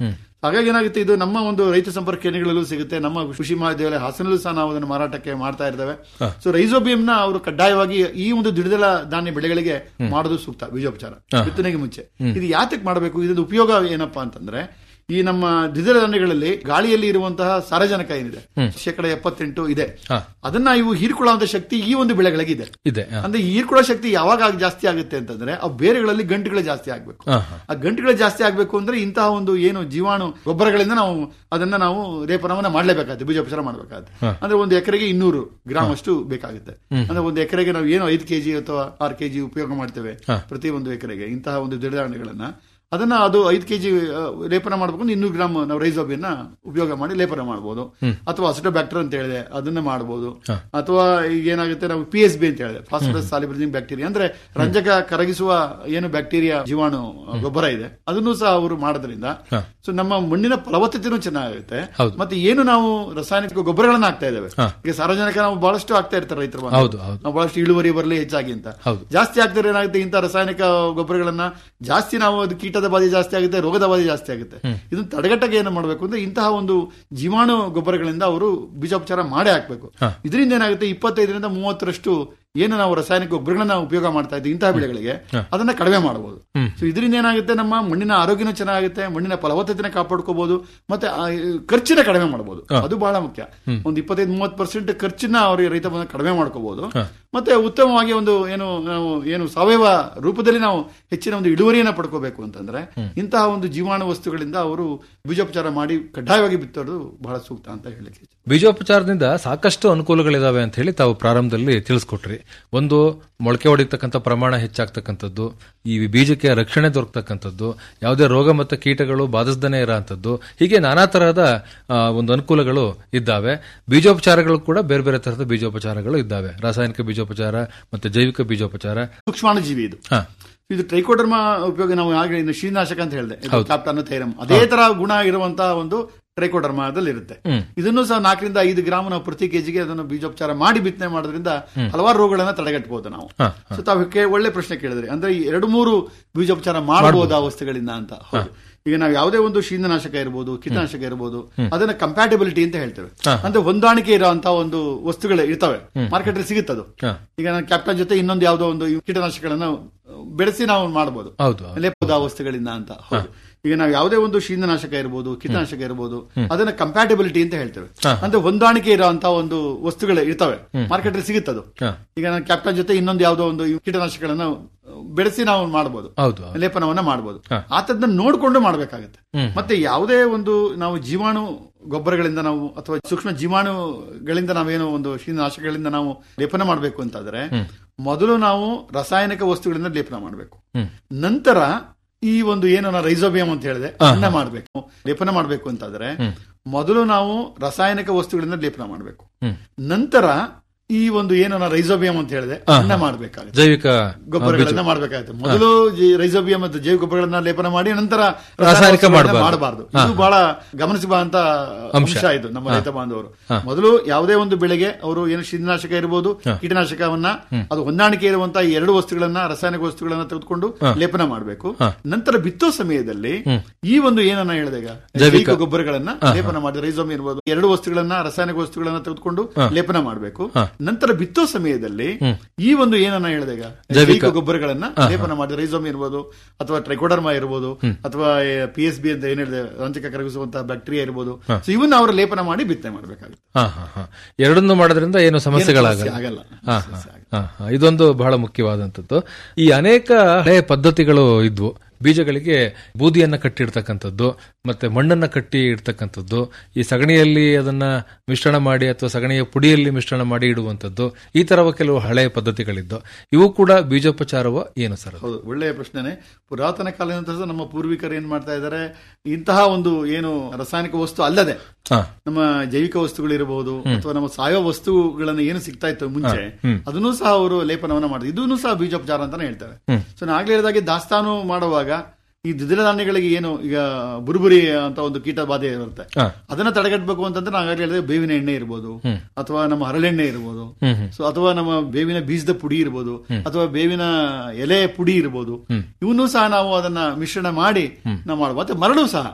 ಹಾಗಾಗಿ ಏನಾಗುತ್ತೆ ಇದು ನಮ್ಮ ಒಂದು ರೈತ ಸಂಪರ್ಕ ಕೇಂದ್ರಗಳಲ್ಲೂ ಸಿಗುತ್ತೆ ನಮ್ಮ ಕೃಷಿ ಮಹಾವಿದ್ಯಾಲಯ ಹಾಸನಲ್ಲೂ ಸಹ ನಾವು ಅದನ್ನು ಮಾರಾಟಕ್ಕೆ ಮಾಡ್ತಾ ಇರ್ತೇವೆ ಸೊ ರೈಸೋಬಿಯಂ ನ ಅವರು ಕಡ್ಡಾಯವಾಗಿ ಈ ಒಂದು ದ್ವಿದಳ ಧಾನ್ಯ ಬೆಳೆಗಳಿಗೆ ಮಾಡೋದು ಸೂಕ್ತ ಬೀಜೋಪಚಾರ ಬಿತ್ತನೆಗೆ ಮುಂಚೆ ಇದು ಯಾತಕ್ಕೆ ಮಾಡಬೇಕು ಇದರಿಂದ ಉಪಯೋಗ ಏನಪ್ಪಾ ಅಂತಂದ್ರೆ ಈ ನಮ್ಮ ದ್ವಿದಳ ಧಾನ್ಯಗಳಲ್ಲಿ ಗಾಳಿಯಲ್ಲಿ ಇರುವಂತಹ ಸಾರಜನಕ ಏನಿದೆ ಶೇಕಡ ಎಪ್ಪತ್ತೆಂಟು ಇದೆ ಹಾ. ಅದನ್ನ ಇವು ಹೀರ್ಕೊಳ್ಳುವಂತ ಶಕ್ತಿ ಈ ಒಂದು ಬೆಳೆಗಳಿಗೆ ಇದೆ ಇದೆ ಹ. ಅಂದ್ರೆ ಈ ಹೀರ್ಕೊಳ್ಳೋ ಶಕ್ತಿ ಯಾವಾಗ ಆಗ್- ಜಾಸ್ತಿ ಆಗುತ್ತೆ ಅಂತಂದ್ರೆ ಆ ಬೇರೆಗಳಲ್ಲಿ ಗಂಟುಗಳು ಜಾಸ್ತಿ ಆಗ್ಬೇಕು ಹ, ಹ. ಆ ಗಂಟುಗಳು ಜಾಸ್ತಿ ಆಗ್ಬೇಕು ಅಂದ್ರೆ ಇಂತಹ ಒಂದು ಏನು ಜೀವಾಣು ಗೊಬ್ಬರಗಳಿಂದ ನಾವು ಅದನ್ನ ನಾವು ಲೇಪನವನ್ನ ಮಾಡ್ಲೇಬೇಕಾಗುತ್ತೆ ಬೀಜೋಪಚಾರ ಮಾಡ್ಬೇಕಾಗುತ್ತೆ ಅಂದ್ರೆ ಒಂದು ಎಕರೆಗೆ ಇನ್ನೂರು ಗ್ರಾಮ್ ಅಷ್ಟು ಬೇಕಾಗುತ್ತೆ ಅಂದ್ರೆ ಒಂದು ಎಕರೆಗೆ ನಾವು ಏನು ಐದು ಕೆಜಿ ಅಥವಾ ಆರು ಕೆಜಿ ಉಪಯೋಗ ಮಾಡ್ತೇವೆ ಪ್ರತಿ ಒಂದು ಎಕರೆಗೆ ಇಂತಹ ಒಂದು ದ್ವಿಧಾನ್ಯಗಳನ್ನ ಅದನ್ನ ಅದು ಐದು ಕೆಜಿ ಲೇಪನ ಮಾಡಬೇಕು ಅಂದ್ರೆ ಇನ್ನೂರು ಗ್ರಾಮ್ ನಾವು ರೈಸೋಬಿಯನ್ನ ಉಪಯೋಗ ಮಾಡಿ ಲೇಪನ ಮಾಡಬಹುದು ಅಥವಾ ಅಸಿಟೋಬ್ಯಾಕ್ಟರ್ ಅಂತ ಹೇಳಿದೆ ಅದನ್ನ ಮಾಡಬಹುದು ಅಥವಾ ಈಗ ಏನಾಗುತ್ತೆ ನಾವು ಪಿ ಎಸ್ ಬಿ ಅಂತ ಹೇಳಿದೆ ಫಾಸ್ಫರಸ್ ಸಾಲಿಬ್ರಿಜಿಂಗ್ ಬ್ಯಾಕ್ಟೀರಿಯಾ ಅಂದ್ರೆ ರಂಜಕ ಕರಗಿಸುವ ಏನು ಬ್ಯಾಕ್ಟೀರಿಯಾ ಜೀವಾಣು ಗೊಬ್ಬರ ಇದೆ ಅದನ್ನು ಸಹ ಅವರು ಮಾಡೋದ್ರಿಂದ ಸೊ ನಮ್ಮ ಮಣ್ಣಿನ ಫಲವತ್ತತೆನೂ ಚೆನ್ನಾಗುತ್ತೆ ಹೌದು. ಮತ್ತೆ ಏನು ನಾವು ರಾಸಾಯನಿಕ ಗೊಬ್ಬರಗಳನ್ನ ಹಾಕ್ತಾ ಇದ್ದೇವೆ ಈಗ ಸಾರ್ವಜನಿಕ ನಾವು ಬಹಳಷ್ಟು ಹಾಕ್ತಾ ಇರ್ತಾರೆ ರೈತರು ಬಾಂಧವರು. ಹೌದು, ಹೌದು. ನಾವು ಬಹಳಷ್ಟು ಇಳುವರಿ ಬರಲಿ ಹೆಚ್ಚಾಗಿ ಅಂತ ಹೌದು. ಜಾಸ್ತಿ ಆಗ್ತಾರೆ ಏನಾಗುತ್ತೆ ಇಂಥ ರಾಸಾಯನಿಕ ಗೊಬ್ಬರಗಳನ್ನ ಜಾಸ್ತಿ ನಾವು ಅದು ಕೀಟದ ಬಾಧೆ ಜಾಸ್ತಿ ಆಗುತ್ತೆ ರೋಗದ ಬಾಧೆ ಜಾಸ್ತಿ ಆಗುತ್ತೆ ಇದನ್ನ ತಡೆಗಟ್ಟಕ್ಕೆ ಏನು ಮಾಡಬೇಕು ಅಂದ್ರೆ ಇಂತಹ ಒಂದು ಜೀವಾಣು ಗೊಬ್ಬರಗಳಿಂದ ಅವರು ಬೀಜೋಪಚಾರ ಮಾಡೇ ಹಾಕ್ಬೇಕು ಇದರಿಂದ ಏನಾಗುತ್ತೆ ಇಪ್ಪತ್ತೈದರಿಂದ ಮೂವತ್ತರಷ್ಟು ಏನು ನಾವು ರಾಸಾಯನಿಕ ಗೊಬ್ಬರಗಳನ್ನ ಉಪಯೋಗ ಮಾಡ್ತಾ ಇದ್ದೀವಿ ಇಂತಹ ಬೆಳೆಗಳಿಗೆ ಅದನ್ನ ಕಡಿಮೆ ಮಾಡಬಹುದು ಸೊ ಇದರಿಂದ ಏನಾಗುತ್ತೆ ನಮ್ಮ ಮಣ್ಣಿನ ಆರೋಗ್ಯನೂ ಚೆನ್ನಾಗುತ್ತೆ ಮಣ್ಣಿನ ಫಲವತ್ತತೆನ ಕಾಪಾಡ್ಕೋಬಹುದು ಮತ್ತೆ ಆ, ಖರ್ಚಿನ ಕಡಿಮೆ ಮಾಡಬಹುದು ಅದು ಬಹಳ ಮುಖ್ಯ ಒಂದು ಇಪ್ಪತ್ತೈದು ಮೂವತ್ತು ಪರ್ಸೆಂಟ್ ಖರ್ಚನ್ನ ಅವ್ರಿಗೆ ರೈತ ಬಂದ ಕಡಿಮೆ ಮಾಡ್ಕೋಬಹುದು ಮತ್ತೆ ಉತ್ತಮವಾಗಿ ಒಂದು ಏನು ನಾವು ಏನು ಸಾವಯವ ರೂಪದಲ್ಲಿ ನಾವು ಹೆಚ್ಚಿನ ಒಂದು ಇಳುವರಿಯನ್ನ ಪಡ್ಕೋಬೇಕು ಅಂತಂದ್ರೆ ಇಂತಹ ಒಂದು ಜೀವಾಣು ವಸ್ತುಗಳಿಂದ ಅವರು ಬೀಜೋಪಚಾರ ಮಾಡಿ ಕಡ್ಡಾಯವಾಗಿ ಬಿತ್ತೋದು ಬಹಳ ಸೂಕ್ತ ಅಂತ ಹೇಳಲಿಕ್ಕೆ ಇಚ್ಛೆ. ಬೀಜೋಪಚಾರದಿಂದ ಸಾಕಷ್ಟು ಅನುಕೂಲಗಳಿದಾವೆ ಅಂತ ಹೇಳಿ ತಾವು ಪ್ರಾರಂಭದಲ್ಲಿ ತಿಳಿಸ್ಕೊಟ್ರಿ ಒಂದು ಮೊಳಕೆ ಹೊಡಿತಕ್ಕಂಥ ಪ್ರಮಾಣ ಹೆಚ್ಚಾಗ್ತಕ್ಕಂಥದ್ದು ಈ ಬೀಜಕ್ಕೆ ರಕ್ಷಣೆ ದೊರಕತಕ್ಕಂಥದ್ದು ಯಾವುದೇ ರೋಗ ಮತ್ತು ಕೀಟಗಳು ಬಾಧಿಸದೇ ಇರೋಂಥದ್ದು ಹೀಗೆ ನಾನಾ ತರಹದ ಆ, ಒಂದು ಅನುಕೂಲಗಳು ಇದ್ದಾವೆ ಬೀಜೋಪಚಾರಗಳು ಕೂಡ ಬೇರೆ ಬೇರೆ ತರಹದ ಬೀಜೋಪಚಾರಗಳು ಇದ್ದಾವೆ ರಾಸಾಯನಿಕ ಬೀಜೋಪಚಾರ ಮತ್ತೆ ಜೈವಿಕ ಬೀಜೋಪಚಾರ ಸೂಕ್ಷ್ಮಾಣುಜೀವಿ ಇದು ಹಾ ಇದು ಟ್ರೈಕೋಡರ್ಮಾ ಉಪಯೋಗ ನಾವು ಆಗಲೇ ಇನ್ನು ಶೀನಾಶಕ ಅಂತ ಹೇಳಿದೆ ಕ್ಯಾಪ್ಟಾನ್ ಥೈರಮ್ ಅದೇ ತರ ಗುಣ ಇರುವಂತಹ ಒಂದು ಟ್ರೈಕೋಡರ್ಮಾದಲ್ಲಿ ಇರುತ್ತೆ ಇದನ್ನು ಸಹ ನಾಲ್ಕರಿಂದ ಐದು ಗ್ರಾಮ್ ನಾವು ಪ್ರತಿ ಕೆಜಿಗೆ ಅದನ್ನು ಬೀಜೋಪಚಾರ ಮಾಡಿ ಬಿತ್ತನೆ ಮಾಡೋದ್ರಿಂದ ಹಲವಾರು ರೋಗಗಳನ್ನ ತಡೆಗಟ್ಟಬಹುದು ನಾವು ಸೊ ತಾವು ಕೇ- ಒಳ್ಳೆ ಪ್ರಶ್ನೆ ಕೇಳಿದ್ರಿ ಅಂದ್ರೆ ಈ ಎರಡು ಮೂರು ಬೀಜೋಪಚಾರ ಮಾಡಬಹುದಾ ವಸ್ತುಗಳಿಂದ ಅಂತ ಹೌದು ಈಗ ನಾವು ಯಾವುದೇ ಒಂದು ಶೀಂದನಾಶಕ ಇರಬಹುದು ಕೀಟನಾಶಕ ಇರಬಹುದು ಅದನ್ನ ಕಂಪ್ಯಾಟಿಬಿಲಿಟಿ ಅಂತ ಹೇಳ್ತೇವೆ ಅಂದ್ರೆ ಹೊಂದಾಣಿಕೆ ಇರುವಂತಹ ಒಂದು ವಸ್ತುಗಳು ಇರ್ತವೆ ಮಾರ್ಕೆಟ್ ಅಲ್ಲಿ ಸಿಗುತ್ತದು ಈಗ ನಾನು ಕ್ಯಾಪ್ಟನ್ ಜೊತೆ ಇನ್ನೊಂದು ಯಾವುದೋ ಒಂದು ಕೀಟನಾಶಕಗಳನ್ನ ಬೆಳೆಸಿ ನಾವು ಮಾಡಬಹುದು ಹೌದು ಲೇಪದ ವಸ್ತುಗಳಿಂದ ಅಂತ ಹೌದು ಈಗ ನಾವು ಯಾವುದೇ ಒಂದು ಶೀಂದನಾಶಕ ಇರಬಹುದು ಕೀಟನಾಶಕ ಇರಬಹುದು ಅದನ್ನ ಕಂಪ್ಯಾಟಿಬಿಲಿಟಿ ಅಂತ ಹೇಳ್ತೇವೆ ಅಂದ್ರೆ ಹೊಂದಾಣಿಕೆ ಇರುವಂತಹ ಒಂದು ವಸ್ತುಗಳು ಇರ್ತವೆ ಮಾರ್ಕೆಟ್ ಅಲ್ಲಿ ಸಿಗುತ್ತದು ಈಗ ನಾನು ಕ್ಯಾಪ್ಟನ್ ಜೊತೆ ಇನ್ನೊಂದು ಯಾವುದೋ ಒಂದು ಕೀಟನಾಶಕಗಳನ್ನ ಬೆಳೆಸಿ ನಾವು ಮಾಡಬಹುದು ಹೌದು ಲೇಪನವನ್ನ ಮಾಡಬಹುದು ಆತದನ್ನ ನೋಡ್ಕೊಂಡು ಮಾಡ್ಬೇಕಾಗತ್ತೆ ಮತ್ತೆ ಯಾವುದೇ ಒಂದು ನಾವು ಜೀವಾಣು ಗೊಬ್ಬರಗಳಿಂದ ನಾವು ಅಥವಾ ಸೂಕ್ಷ್ಮ ಜೀವಾಣುಗಳಿಂದ ನಾವೇನೋ ಒಂದು ಶೀನಾಶಕಗಳಿಂದ ನಾವು ಲೇಪನ ಮಾಡಬೇಕು ಅಂತಾದ್ರೆ ಮೊದಲು ನಾವು ರಾಸಾಯನಿಕ ವಸ್ತುಗಳಿಂದ ಲೇಪನ ಮಾಡಬೇಕು ನಂತರ ಈ ಒಂದು ಏನು ನಾವು ರೈಸೋಬಿಯಂ ಅಂತ ಹೇಳಿದೆ ಅದನ್ನ ಮಾಡಬೇಕು ಲೇಪನ ಮಾಡಬೇಕು ಅಂತಾದ್ರೆ ಮೊದಲು ನಾವು ರಾಸಾಯನಿಕ ವಸ್ತುಗಳಿಂದ ಲೇಪನ ಮಾಡಬೇಕು ನಂತರ ಈ ಒಂದು ಏನು ನಾವು ರೈಸೋಬಿಯಂ ಅಂತ ಹೇಳಿದೆ ಅದನ್ನ ಮಾಡಬೇಕಾಗುತ್ತೆ ಜೈವಿಕ ಗೊಬ್ಬರಗಳನ್ನ ಮಾಡಬೇಕಾಗುತ್ತೆ ಮೊದಲು ಜಿ- ರೈಸೋಬಿಯಂ ಮತ್ತು ಜೈವ ಗೊಬ್ಬರಗಳನ್ನ ಲೇಪನ ಮಾಡಿ ನಂತರ ರಾಸಾಯನಿಕ ಮಾಡ್ಬಾರ್ದು. ಮಾಡಬಾರ್ದು ಇದು ಬಹಳ ಗಮನಿಸಬಹುದಂತ ಅಂಶ ಇದು ನಮ್ಮ ರೈತ ಬಾಂಧವರು ಮೊದಲು ಯಾವುದೇ ಒಂದು ಬೆಳೆಗೆ ಅವರು ಏನು ಶೀತನಾಶಕ ಇರಬಹುದು ಕೀಟನಾಶಕವನ್ನ ಅದು ಹೊಂದಾಣಿಕೆ ಇರುವಂತಹ ಈ ಎರಡು ವಸ್ತುಗಳನ್ನ ರಾಸಾಯನಿಕ ವಸ್ತುಗಳನ್ನ ತೆಗೆದುಕೊಂಡು ಲೇಪನ ಮಾಡಬೇಕು ನಂತರ ಬಿತ್ತೋ ಸಮಯದಲ್ಲಿ ಈ ಒಂದು ಏನನ್ನ ಹೇಳಿದೆ ಈಗ ಜೈವಿಕ ಗೊಬ್ಬರಗಳನ್ನ ಲೇಪನ ಮಾಡಿ ರೈಸೋಮ್ ಇರಬಹುದು ಎರಡು ವಸ್ತುಗಳನ್ನ ರಾಸಾಯನಿಕ ವಸ್ತುಗಳನ್ನ ತೆಗೆದುಕೊಂಡು ಲೇಪನ ಮಾಡಬೇಕು ನಂತರ ಬಿತ್ತೋ ಸಮಯದಲ್ಲಿ ಈ ಒಂದು ಏನನ್ನ ಹೇಳಿದೆ ಈಗ ಜೈವಿಕ ಗೊಬ್ಬರಗಳನ್ನ ಲೇಪನ ಮಾಡಿ ರೈಸೋಮ್ ಇರ್ಬೋದು ಅಥವಾ ಟ್ರೈಕೋಡರ್ಮಾ ಇರ್ಬೋದು ಅಥವಾ ಪಿ ಎಸ್ ಬಿ ಅಂತ ಏನ್ ಹೇಳಿದೆ ರಂಜಕ ಕರಗಿಸುವಂತಹ ಬ್ಯಾಕ್ಟೀರಿಯಾ ಇರ್ಬೋದು ಸೊ ಇವನ್ನ ಅವರು ಲೇಪನ ಮಾಡಿ ಬಿತ್ತನೆ ಮಾಡಬೇಕಾಗುತ್ತೆ ಹಾ ಹಾ ಹಾ ಎರಡನ್ನು ಮಾಡೋದ್ರಿಂದ ಏನು ಸಮಸ್ಯೆಗಳಾಗಲ್ಲ ಆಗಲ್ಲ ಹಾ, ಹಾ, ಹಾ, ಹಾ. ಇದೊಂದು ಬಹಳ ಮುಖ್ಯವಾದಂಥದ್ದು ಈ ಅನೇಕ ಹಳೆಯ ಪದ್ಧತಿಗಳು ಇದ್ವು ಬೀಜಗಳಿಗೆ ಬೂದಿಯನ್ನ ಕಟ್ಟಿ ಇಡ್ತಕ್ಕಂಥದ್ದು ಮತ್ತೆ ಮಣ್ಣನ್ನ ಕಟ್ಟಿ ಇಡ್ತಕ್ಕಂಥದ್ದು ಈ ಸಗಣಿಯಲ್ಲಿ ಅದನ್ನ ಮಿಶ್ರಣ ಮಾಡಿ ಅಥವಾ ಸಗಣಿಯ ಪುಡಿಯಲ್ಲಿ ಮಿಶ್ರಣ ಮಾಡಿ ಇಡುವಂಥದ್ದು ಈ ತರವ ಕೆಲವು ಹಳೆಯ ಪದ್ಧತಿಗಳಿದ್ದು ಇವು ಕೂಡ ಬೀಜೋಪಚಾರವ ಏನು ಸರ್ ಅದು? ಹೌದು ಒಳ್ಳೆಯ ಪ್ರಶ್ನೆನೆ ಪುರಾತನ ಕಾಲದಿಂದ ಸಹ ನಮ್ಮ ಪೂರ್ವಿಕರು ಏನ್ ಮಾಡ್ತಾ ಇದ್ದಾರೆ ಇಂತಹ ಒಂದು ಏನು ರಾಸಾಯನಿಕ ವಸ್ತು ಅಲ್ಲದೆ ಹಾ ನಮ್ಮ ಜೈವಿಕ ವಸ್ತುಗಳು ಇರಬಹುದು ಅಥವಾ ನಮ್ಮ ಸಾವಯವ ವಸ್ತುಗಳನ್ನ ಏನು ಸಿಗ್ತಾ ಇತ್ತು ಮುಂಚೆ ಅದನ್ನು ಸಹ ಅವರು ಲೇಪನವನ್ನ ಮಾಡಿದ್ರು ಇದನ್ನು ಸಹ ಬೀಜೋಪಚಾರ ಅಂತಾನೆ ಹೇಳ್ತಾರೆ ಸೊ ನಾನು ಆಗ್ಲೇ ಹೇಳಿದಾಗೆ ದಾಸ್ತಾನು ಮಾಡುವಾಗ ಈ ದ್ವಿದಳ ಧಾನ್ಯಗಳಿಗೆ ಏನು ಈಗ ಬುರುಬುರಿ ಅಂತ ಒಂದು ಕೀಟ ಬಾಧೆ ಇರುತ್ತೆ ಹಾ. ಅದನ್ನ ತಡೆಗಟ್ಟಬೇಕು ಅಂತಂದ್ರೆ ನಾವು ಆಗಲೇ ಹೇಳಿದ್ರೆ ಬೇವಿನ ಎಣ್ಣೆ ಇರ್ಬೋದು ಅಥವಾ ನಮ್ಮ ಹರಳೆಣ್ಣೆ ಇರ್ಬೋದು ಸೊ ಅಥವಾ ನಮ್ಮ ಬೇವಿನ ಬೀಜದ ಪುಡಿ ಇರ್ಬೋದು ಅಥವಾ ಬೇವಿನ ಎಲೆ ಪುಡಿ ಇರ್ಬೋದು ಇವನ್ನೂ ಸಹ ನಾವು ಅದನ್ನ ಮಿಶ್ರಣ ಮಾಡಿ ನಾವು ಮಾಡುವ ಮತ್ತೆ ಮರಳು ಸಹ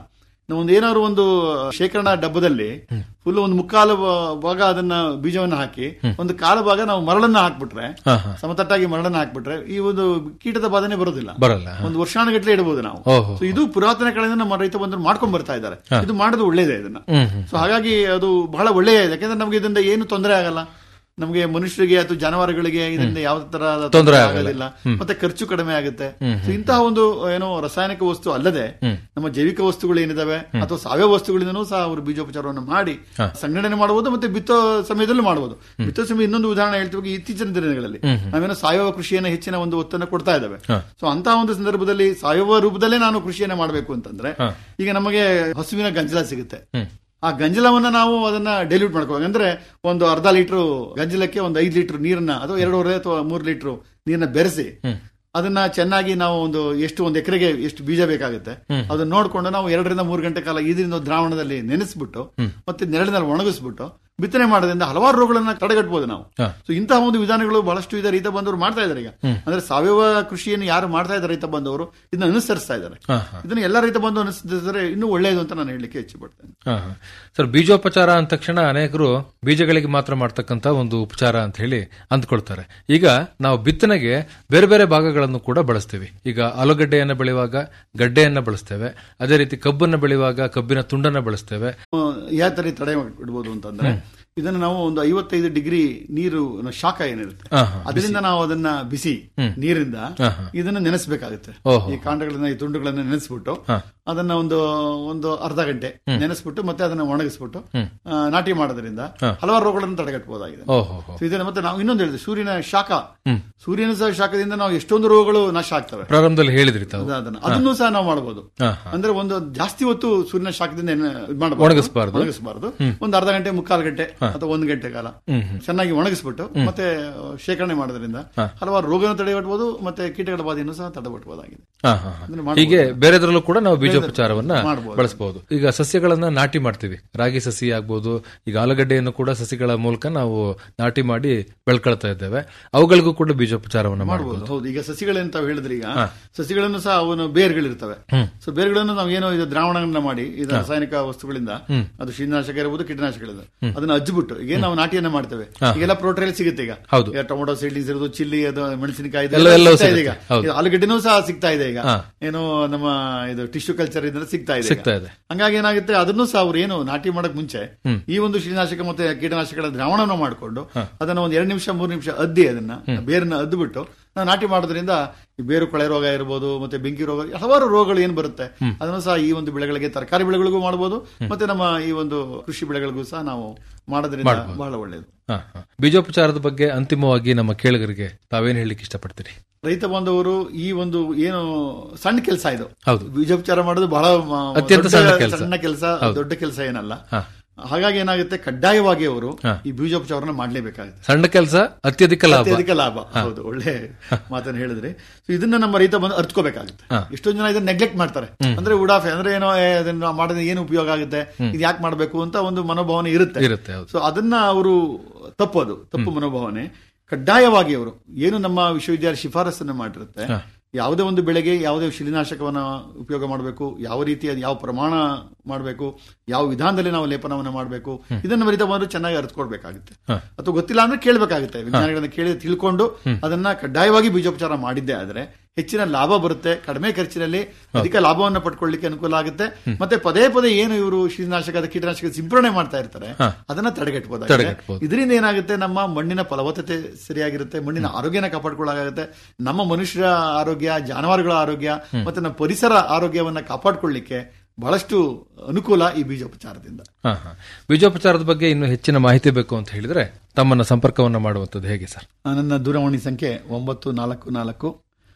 ಒಂದು ಏನಾದ್ರು ಒಂದು ಶೇಖರಣಾ ಡಬ್ಬದಲ್ಲಿ ಫುಲ್ ಒಂದು ಮುಕ್ಕಾಲು ಭಾ- ಭಾಗ ಅದನ್ನ ಬೀಜವನ್ನ ಹಾಕಿ ಒಂದು ಕಾಲು ಭಾಗ ನಾವು ಮರಳನ್ನ ಹಾಕ್ಬಿಟ್ರೆ ಹಾ, ಹಾ. ಸಮತಟ್ಟಾಗಿ ಮರಳನ್ನ ಹಾಕ್ಬಿಟ್ರೆ ಈ ಒಂದು ಕೀಟದ ಬಾಧನೆ ಬರೋದಿಲ್ಲ ಬರಲ್ಲ ಹಾ. ಒಂದು ವರ್ಷಾನುಗಟ್ಲೆ ಇಡಬಹುದು ನಾವು ಓಹೋ. So ಇದು ಪುರಾತನ ಕಾಲದಿಂದ ನಮ್ಮ ರೈತ ಬಂಧು ಮಾಡ್ಕೊಂಡ್ ಬರ್ತಾ ಇದ್ದಾರೆ ಇದು ಮಾಡೋದು ಒಳ್ಳೇದೇ ಇದನ್ನ ಹ್ಮ್ ಹ್ಮ್ ಸೊ ಹಾಗಾಗಿ ಅದು ಬಹಳ ಒಳ್ಳೆಯ ಯಾಕಂದ್ರೆ ನಮಗೆ ಇದರಿಂದ ಏನು ತೊಂದರೆ ಆಗಲ್ಲ ನಮಗೆ ಮನುಷ್ಯರಿಗೆ ಅಥವಾ ಜಾನುವಾರುಗಳಿಗೆ ಇದರಿಂದ ಯಾವ ತರ ತೊಂದ್ರೆ ಆಗಲ್ಲ. ಆಗೋದಿಲ್ಲ ಮತ್ತೆ ಖರ್ಚು ಕಡಿಮೆ ಆಗುತ್ತೆ So ಇಂತಹ ಒಂದು ಏನೋ ರಾಸಾಯನಿಕ ವಸ್ತು ಅಲ್ಲದೆ ನಮ್ಮ ಜೈವಿಕ ವಸ್ತುಗಳು ಏನಿದಾವೆ ಅಥವಾ ಸಾವಯವ ವಸ್ತುಗಳಿಂದನೂ ಸಹ ಅವರು ಬೀಜೋಪಚಾರವನ್ನು ಮಾಡಿ ಸಂಗ್ರಹಣೆ ಮಾಡಬಹುದು ಮತ್ತೆ ಬಿತ್ತೋ ಸಮಯದಲ್ಲೂ ಮಾಡಬಹುದು ಬಿತ್ತೋ ಸಮಯ ಇನ್ನೊಂದು ಉದಾಹರಣೆ ಹೇಳ್ತೀವಿ ಇತ್ತೀಚಿನ ದಿನಗಳಲ್ಲಿ ನಾವೇನೋ ಸಾವಯವ ಕೃಷಿಯನ್ನ ಹೆಚ್ಚಿನ ಒಂದು ಒತ್ತನ್ನು ಕೊಡ್ತಾ ಇದ್ದಾವೆ ಸೊ ಅಂತಹ ಒಂದು ಸಂದರ್ಭದಲ್ಲಿ ಸಾವಯವ ರೂಪದಲ್ಲೇ ನಾನು ಕೃಷಿಯನ್ನ ಮಾಡಬೇಕು ಅಂತಂದ್ರೆ ಈಗ ನಮಗೆ ಹಸುವಿನ ಗಂಜಲ ಸಿಗುತ್ತೆ ಆ ಗಂಜಲವನ್ನ ನಾವು ಅದನ್ನ ಡೈಲ್ಯೂಟ್ ಮಾಡ್ಕೋಬೇಕು ಅಂದ್ರೆ ಒಂದು ಅರ್ಧ ಲೀಟರ್ ಗಂಜಲಕ್ಕೆ ಒಂದು ಐದು ಲೀಟರ್ ನೀರನ್ನ ಅಥವಾ ಎರಡೂವರೆ ಅಥವಾ ಮೂರು ಲೀಟರ್ ನೀರನ್ನ ಬೆರೆಸಿ ಅದನ್ನ ಚೆನ್ನಾಗಿ ನಾವು ಒಂದು ಎಷ್ಟು ಒಂದು ಎಕರೆಗೆ ಎಷ್ಟು ಬೀಜ ಬೇಕಾಗುತ್ತೆ ಅದನ್ನ ನೋಡ್ಕೊಂಡು ನಾವು ಎರಡರಿಂದ ಮೂರು ಗಂಟೆ ಕಾಲ ಇದರಿಂದ ದ್ರಾವಣದಲ್ಲಿ ನೆನೆಸ್ಬಿಟ್ಟು ಮತ್ತೆ ನೆರಳಿನಲ್ಲಿ ಒಣಗಿಸ್ಬಿಟ್ಟು ಬಿತ್ತನೆ ಮಾಡೋದ್ರಿಂದ ಹಲವಾರು ರೋಗಗಳನ್ನ ತಡೆಗಟ್ಟಬಹುದು ನಾವು ಹಾ. ಸೊ ಇಂತಹ ಒಂದು ವಿಧಾನಗಳು ಬಹಳಷ್ಟು ಇದೆ ರೈತ ಬಂದವರು ಮಾಡ್ತಾ ಇದ್ದಾರೆ ಈಗ ಅಂದ್ರೆ ಸಾವಯವ ಕೃಷಿಯನ್ನು ಯಾರು ಮಾಡ್ತಾ ಇದ್ದಾರೆ ರೈತ ಬಂದವರು ಇದನ್ನ ಅನುಸರಿಸ್ತಾ ಇದ್ದಾರೆ ಹಾ, ಹಾ. ಇದನ್ನ ಎಲ್ಲ ರೈತ ಬಂದು ಅನುಸರಿಸಿದ್ರೆ ಇನ್ನೂ ಒಳ್ಳೆಯದು ಅಂತ ನಾನು ಹೇಳಲಿಕ್ಕೆ ಇಚ್ಛೆ ಪಡ್ತೇನೆ ಹಾ, ಹಾ. ಸರ್ ಬೀಜೋಪಚಾರ ಅಂದ ತಕ್ಷಣ ಅನೇಕರು ಬೀಜಗಳಿಗೆ ಮಾತ್ರ ಮಾಡ್ತಕ್ಕಂತ ಒಂದು ಉಪಚಾರ ಅಂತ ಹೇಳಿ ಅಂದ್ಕೊಳ್ತಾರೆ ಈಗ ನಾವು ಬಿತ್ತನೆಗೆ ಬೇರೆ ಬೇರೆ ಭಾಗಗಳನ್ನು ಕೂಡ ಬಳಸ್ತೀವಿ ಈಗ ಆಲೂಗಡ್ಡೆಯನ್ನ ಬೆಳೆಯುವಾಗ ಗಡ್ಡೆಯನ್ನ ಬಳಸ್ತೇವೆ ಅದೇ ರೀತಿ ಕಬ್ಬನ್ನು ಬೆಳೆಯುವಾಗ ಕಬ್ಬಿನ ತುಂಡನ್ನ ಬಳಸ್ತೇವೆ ಯಾವ ತರ ತಡೆ ಇಡ್ಬೋದು ಅಂತಂದ್ರೆ ಇದನ್ನ ನಾವು ಒಂದು ಐವತ್ತೈದು ಡಿಗ್ರಿ ನೀರು ಶಾಖ ಏನಿರುತ್ತೆ ಹಾ, ಹಾ. ಅದರಿಂದ ನಾವು ಅದನ್ನ ಬಿಸಿ ನೀರಿಂದ ಇದನ್ನ ನೆನೆಸ್ಬೇಕಾಗುತ್ತೆ ಓಹೋ. ಈ ಕಾಂಡಗಳನ್ನ ಈ ತುಂಡುಗಳನ್ನ ನೆನೆಸ್ಬಿಟ್ಟು ಅದನ್ನ ಒಂದು ಒಂದು ಅರ್ಧ ಗಂಟೆ ನೆನೆಸ್ಬಿಟ್ಟು ಮತ್ತೆ ಅದನ್ನ ಒಣಗಿಸ್ಬಿಟ್ಟು ಆ, ನಾಟಿ ಮಾಡೋದ್ರಿಂದ ಹಲವಾರು ರೋಗಗಳನ್ನು ತಡೆಗಟ್ಟಬಹುದಾಗಿದೆ ಓಹೋ ಹೋ. So ಇದನ್ನ ಮತ್ತೆ ನಾವು ಇನ್ನೊಂದು ಹೇಳಿದೆ ಸೂರ್ಯನ ಶಾಖ ಸೂರ್ಯನ ಸಹ ಶಾಖದಿಂದ ನಾವು ಎಷ್ಟೊಂದು ರೋಗಗಳು ನಾಶ ಆಗ್ತವೆ ಪ್ರಾರಂಭದಲ್ಲಿ ಹೇಳಿದ್ರಿ ತಾವು ಅದ- ಅದನ್ನ ಅದನ್ನು ಸಹ ನಾವು ಮಾಡಬಹುದು ಹಾ, ಅಂದ್ರೆ ಒಂದು ಜಾಸ್ತಿ ಹೊತ್ತು ಸೂರ್ಯನ ಶಾಖದಿಂದ ಏನ್- ಇದ್ ಮಾಡ್ಬಾರ್ದು. ಒಣಗಿಸ್ಬಾರ್ದು. ಒಣಗಿಸ್ಬಾರ್ದು ಒಂದು ಅರ್ಧ ಗಂಟೆ ಮುಕ್ಕಾಲು ಗಂಟೆ ಅಥವಾ ಒಂದು ಗಂಟೆ ಕಾಲ ಚೆನ್ನಾಗಿ ಒಣಗಿಸ್ಬಿಟ್ಟು ಮತ್ತೆ ಶೇಖರಣೆ ಮಾಡೋದ್ರಿಂದ ಹಲವಾರು ರೋಗನ ತಡೆಗಟ್ಟಬಹುದು ಮತ್ತೆ ಕೀಟಗಳ ಬಾಧೆಯನ್ನು ಸಹ ತಡೆಗಟ್ಟಬಹುದಾಗಿದೆ ಹಾ, ಹಾ, ಹಾ. ಅದನ್ನ ಮಾಡ್ಬೋದು. ಹೀಗೆ ಬೇರೆದ್ರಲ್ಲೂ ಕೂಡ ನಾವು ಬೀಜೋಪಚಾರವನ್ನ ಮಾಡ್ಬೋದು. ಬಳಸಬಹುದು ಈಗ ಸಸ್ಯಗಳನ್ನ ನಾಟಿ ಮಾಡ್ತೀವಿ ರಾಗಿ ಸಸಿ ಆಗ್ಬೋದು ಈಗ ಆಲೂಗಡ್ಡೆಯನ್ನು ಕೂಡ ಸಸಿಗಳ ಮೂಲಕ ನಾವು ನಾಟಿ ಮಾಡಿ ಬೆಳ್ಕೊಳ್ತಾ ಇದ್ದೇವೆ ಅವುಗಳಿಗೂ ಕೂಡ ಬೀಜೋಪಚಾರವನ್ನ ಮಾಡಬಹುದು ಮಾಡಬಹುದು ಹೌದು ಈಗ ಸಸಿಗಳಂತ ಹೇಳಿದ್ರೆ ಈಗ ಸಸಿಗಳನ್ನು ಸಹ ಅವನು ಬೇರ್ಗಳಿರ್ತವೆ ಸೊ ಬೇರ್ಗಳನ್ನು ನಾವು ಏನೋ ಇದು ದ್ರಾವಣಗಳನ್ನ ಮಾಡಿ ಇದು ರಾಸಾಯನಿಕ ವಸ್ತುಗಳಿಂದ ಅದು ಶೀತನಾಶಕ ಇರಬಹುದು ಕೀಟನಾಶಕಗಳಿಂದ ಅದನ್ನ ಅಜ್ಜಿಬಿಟ್ಟು ಈಗ ನಾವು ನಾಟಿಯನ್ನ ಮಾಡ್ತೇವೆ ಈಗೆಲ್ಲ ಪ್ರೋಟ್ರೇಲ್ ಸಿಗುತ್ತೆ ಈಗ ಹೌದು. ಈಗ ಟೊಮೊಟೊ ಸೀಡ್ಲಿಂಗ್ಸ್ ಇರೋದು ಚಿಲ್ಲಿ ಅದು ಮೆಣಸಿನಕಾಯಿ ಇದು ಎಲ್ಲ- ಎಲ್ಲ ಎಲ್ಲವೂ ಸಿಗ್ತಾ ಇದೆ ಈಗ ಸಿಗುತ್ತೆ. ಹೌದು. ಇದು ಆಲೂಗಡ್ಡೆನೂ ಸಹ ಸಿಗ್ತಾ ಇದೆ ಈಗ ಹಾ. ಏನೋ ನಮ್ಮ ಇದು ಟಿಶ್ಯೂ ಕಲ್ಚರ್ ಇದ್ರೆ ಸಿಗ್ತಾ ಇದೆ ಈಗ. ಸಿಗ್ತಾ ಇದೆ. ಹಂಗಾಗಿ ಏನಾಗುತ್ತೆ ಅದನ್ನು ಸಹ ಅವ್ರು ಏನು ನಾಟಿ ಮಾಡಕ್ ಮುಂಚೆ ಈ ಒಂದು ಶೀತನಾಶಕ ಮತ್ತೆ ಕೀಟನಾಶಕಗಳ ದ್ರಾವಣವನ್ನು ಮಾಡಿಕೊಂಡು ಅದನ್ನ ಒಂದ್ ಎರಡು ನಿಮಿಷ ಮೂರು ನಿಮಿಷ ಅದ್ದಿ ಅದನ್ನ ಬೇರನ್ನ ಅದ್ಬಿಟ್ಟು ನಾವು ನಾಟಿ ಮಾಡೋದ್ರಿಂದ ಈ ಬೇರು ಕೊಳೆ ರೋಗ ಇರ್ಬೋದು ಮತ್ತೆ ಬೆಂಕಿ ರೋಗ ಹಲವಾರು ರೋಗಗಳು ಏನ್ ಬರುತ್ತೆ ಅದನ್ನು ಸಹ ಈ ಒಂದು ಬೆಳೆಗಳಿಗೆ ತರಕಾರಿ ಬೆಳೆಗಳಿಗೂ ಮಾಡಬಹುದು ಮತ್ತೆ ನಮ್ಮ ಈ ಒಂದು ಕೃಷಿ ಬೆಳೆಗಳಿಗೂ ಸಹ ನಾವು ಮಾಡೋದ್ರಿಂದ ಬಹಳ ಒಳ್ಳೆಯದು ಹಾ, ಹಾ. ಬೀಜೋಪಚಾರದ ಬಗ್ಗೆ ಅಂತಿಮವಾಗಿ ನಮ್ಮ ಕೇಳುಗರಿಗೆ ತಾವೇನ್ ಹೇಳಲಿಕ್ಕೆ ಇಷ್ಟಪಡ್ತೀರಿ ರೈತ ಬಾಂಧವರು ಈ ಒಂದು ಏನು ಸಣ್ಣ ಕೆಲಸ ಇದು ಹೌದು. ಬೀಜೋಪಚಾರ ಮಾಡೋದು ಬಹಳ ಮ- ಅತ್ಯಂತ ದೊಡ್ಡ- ಸಣ್ಣ ಕೆಲ್ಸ. ಸಣ್ಣ ಕೆಲಸ ದೊಡ್ಡ ಕೆಲಸ ಏನಲ್ಲ ಹಾ. ಹಾಗಾಗಿ ಏನಾಗುತ್ತೆ ಕಡ್ಡಾಯವಾಗಿ ಅವರು ಹಾ. ಈ ಬೀಜೋಪಚಾರನ ಮಾಡ್ಲೇಬೇಕಾಗುತ್ತೆ ಸಣ್ಣ ಕೆಲಸ ಅತ್ಯಧಿಕ ಲಾಭ ಅತ್ಯಧಿಕ ಲಾಭ ಹೌದು ಒಳ್ಳೆ ಮಾತನ್ನ ಹೇಳಿದ್ರಿ ಸೊ ಇದನ್ನ ನಮ್ಮ ರೈತ ಬಂದು ಅರ್ತ್ಕೋಬೇಕಾಗುತ್ತೆ ಹಾ. ಎಷ್ಟೊಂದು ಜನ ಇದನ್ನ ನೆಗ್ಲೆಕ್ಟ್ ಮಾಡ್ತಾರೆ ಅಂದ್ರೆ ಉಡಾಫೆ ಅಂದ್ರೆ ಏನೋ ಏ, ಅದನ್ನ ಮಾಡೋದ್ರಿಂದ ಏನು ಉಪಯೋಗ ಆಗುತ್ತೆ ಇದು ಯಾಕೆ ಮಾಡ್ಬೇಕು ಅಂತ ಒಂದು ಮನೋಭಾವನೆ ಇರುತ್ತೆ ಇರುತ್ತೆ ಹೌದು ಸೊ ಅದನ್ನ ಅವರು ತಪ್ಪದು ತಪ್ಪು ಮನೋಭಾವನೆ ಕಡ್ಡಾಯವಾಗಿ ಅವರು ಏನು ನಮ್ಮ ವಿಶ್ವವಿದ್ಯಾಲಯ ಶಿಫಾರಸನ್ನು ಮಾಡಿರುತ್ತೆ ಯಾವುದೇ ಒಂದು ಬೆಳೆಗೆ ಯಾವುದೇ ಶಿಲಿನಾಶಕವನ್ನ ಉಪಯೋಗ ಮಾಡಬೇಕು ಯಾವ ರೀತಿಯ ಯಾವ ಪ್ರಮಾಣ ಮಾಡಬೇಕು ಯಾವ ವಿಧಾನದಲ್ಲಿ ನಾವು ಲೇಪನವನ್ನ ಮಾಡಬೇಕು ಇದನ್ನ ಮರಿತ ಬಂದು ಚೆನ್ನಾಗಿ ಅರ್ಥಕೊಡ್ಬೇಕಾಗುತ್ತೆ ಅಥವಾ ಗೊತ್ತಿಲ್ಲ ಅಂದ್ರೆ ಕೇಳಬೇಕಾಗುತ್ತೆ ವಿಜ್ಞಾನಿಗಳನ್ನ ಕೇಳಿ ತಿಳ್ಕೊಂಡು ಅದನ್ನ ಕಡ್ಡಾಯವಾಗಿ ಬೀಜೋಪಚಾರ ಮಾಡಿದ್ದೆ ಆದ್ರೆ ಹೆಚ್ಚಿನ ಲಾಭ ಬರುತ್ತೆ ಕಡಿಮೆ ಖರ್ಚಿನಲ್ಲಿ ಅಧಿಕ ಲಾಭವನ್ನ ಪಡ್ಕೊಳ್ಳಿಕ್ಕೆ ಅನುಕೂಲ ಆಗುತ್ತೆ ಮತ್ತೆ ಪದೇ ಪದೇ ಏನು ಇವರು ಶೀತನಾಶಕ ಕೀಟನಾಶಕ ಸಿಂಪರಣೆ ಮಾಡ್ತಾ ಇರ್ತಾರೆ ಅದನ್ನ ತಡೆಗಟ್ಟಬಹುದಾಗಿದೆ ತಡೆಗಟ್ಬೋದು. ಇದರಿಂದ ಏನಾಗುತ್ತೆ ನಮ್ಮ ಮಣ್ಣಿನ ಫಲವತ್ತತೆ ಸರಿಯಾಗಿರುತ್ತೆ ಮಣ್ಣಿನ ಆರೋಗ್ಯನ ಕಾಪಾಡ್ಕೊಳ್ಳಾಗುತ್ತೆ ನಮ್ಮ ಮನುಷ್ಯರ ಆರೋಗ್ಯ ಜಾನುವಾರುಗಳ ಆರೋಗ್ಯ ಮತ್ತೆ ನಮ್ಮ ಪರಿಸರ ಆರೋಗ್ಯವನ್ನ ಕಾಪಾಡ್ಕೊಳ್ಳಿಕ್ಕೆ ಬಹಳಷ್ಟು ಅನುಕೂಲ ಈ ಬೀಜೋಪಚಾರದಿಂದ ಹಾ, ಹಾ. ಬೀಜೋಪಚಾರದ ಬಗ್ಗೆ ಇನ್ನು ಹೆಚ್ಚಿನ ಮಾಹಿತಿ ಬೇಕು ಅಂತ ಹೇಳಿದ್ರೆ ತಮ್ಮನ್ನ ಸಂಪರ್ಕವನ್ನ ಮಾಡುವಂತದ್ದು ಹೇಗೆ ಸರ್ ಆ, ನನ್ನ ದೂರವಾಣಿ ಸಂಖ್ಯೆ ಒಂಬತ್ತು ನಾಲ್ಕು ನಾಲ್ಕು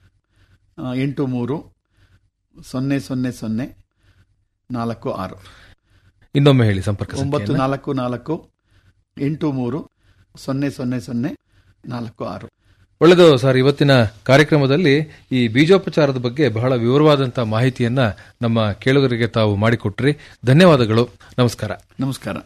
ಆ, ಎಂಟು ಮೂರು ಸೊನ್ನೆ ಸೊನ್ನೆ ಸೊನ್ನೆ ನಾಲ್ಕು ಆರು ಇನ್ನೊಮ್ಮೆ ಹೇಳಿ ಸಂಪರ್ಕ ಒಂಬತ್ತು ಸಂಖ್ಯೆಯನ್ನ. ನಾಲ್ಕು ನಾಲ್ಕು ಎಂಟು ಮೂರು ಸೊನ್ನೆ ಸೊನ್ನೆ ಸೊನ್ನೆ ನಾಲ್ಕು ಆರು ಒಳ್ಳೆಯದು ಸರ್ ಇವತ್ತಿನ ಕಾರ್ಯಕ್ರಮದಲ್ಲಿ ಈ ಬೀಜೋಪಚಾರದ ಬಗ್ಗೆ ಬಹಳ ವಿವರವಾದಂತಹ ಮಾಹಿತಿಯನ್ನ ನಮ್ಮ ಕೇಳುಗರಿಗೆ ತಾವು ಮಾಡಿಕೊಟ್ರಿ ಧನ್ಯವಾದಗಳು ನಮಸ್ಕಾರ ನಮಸ್ಕಾರ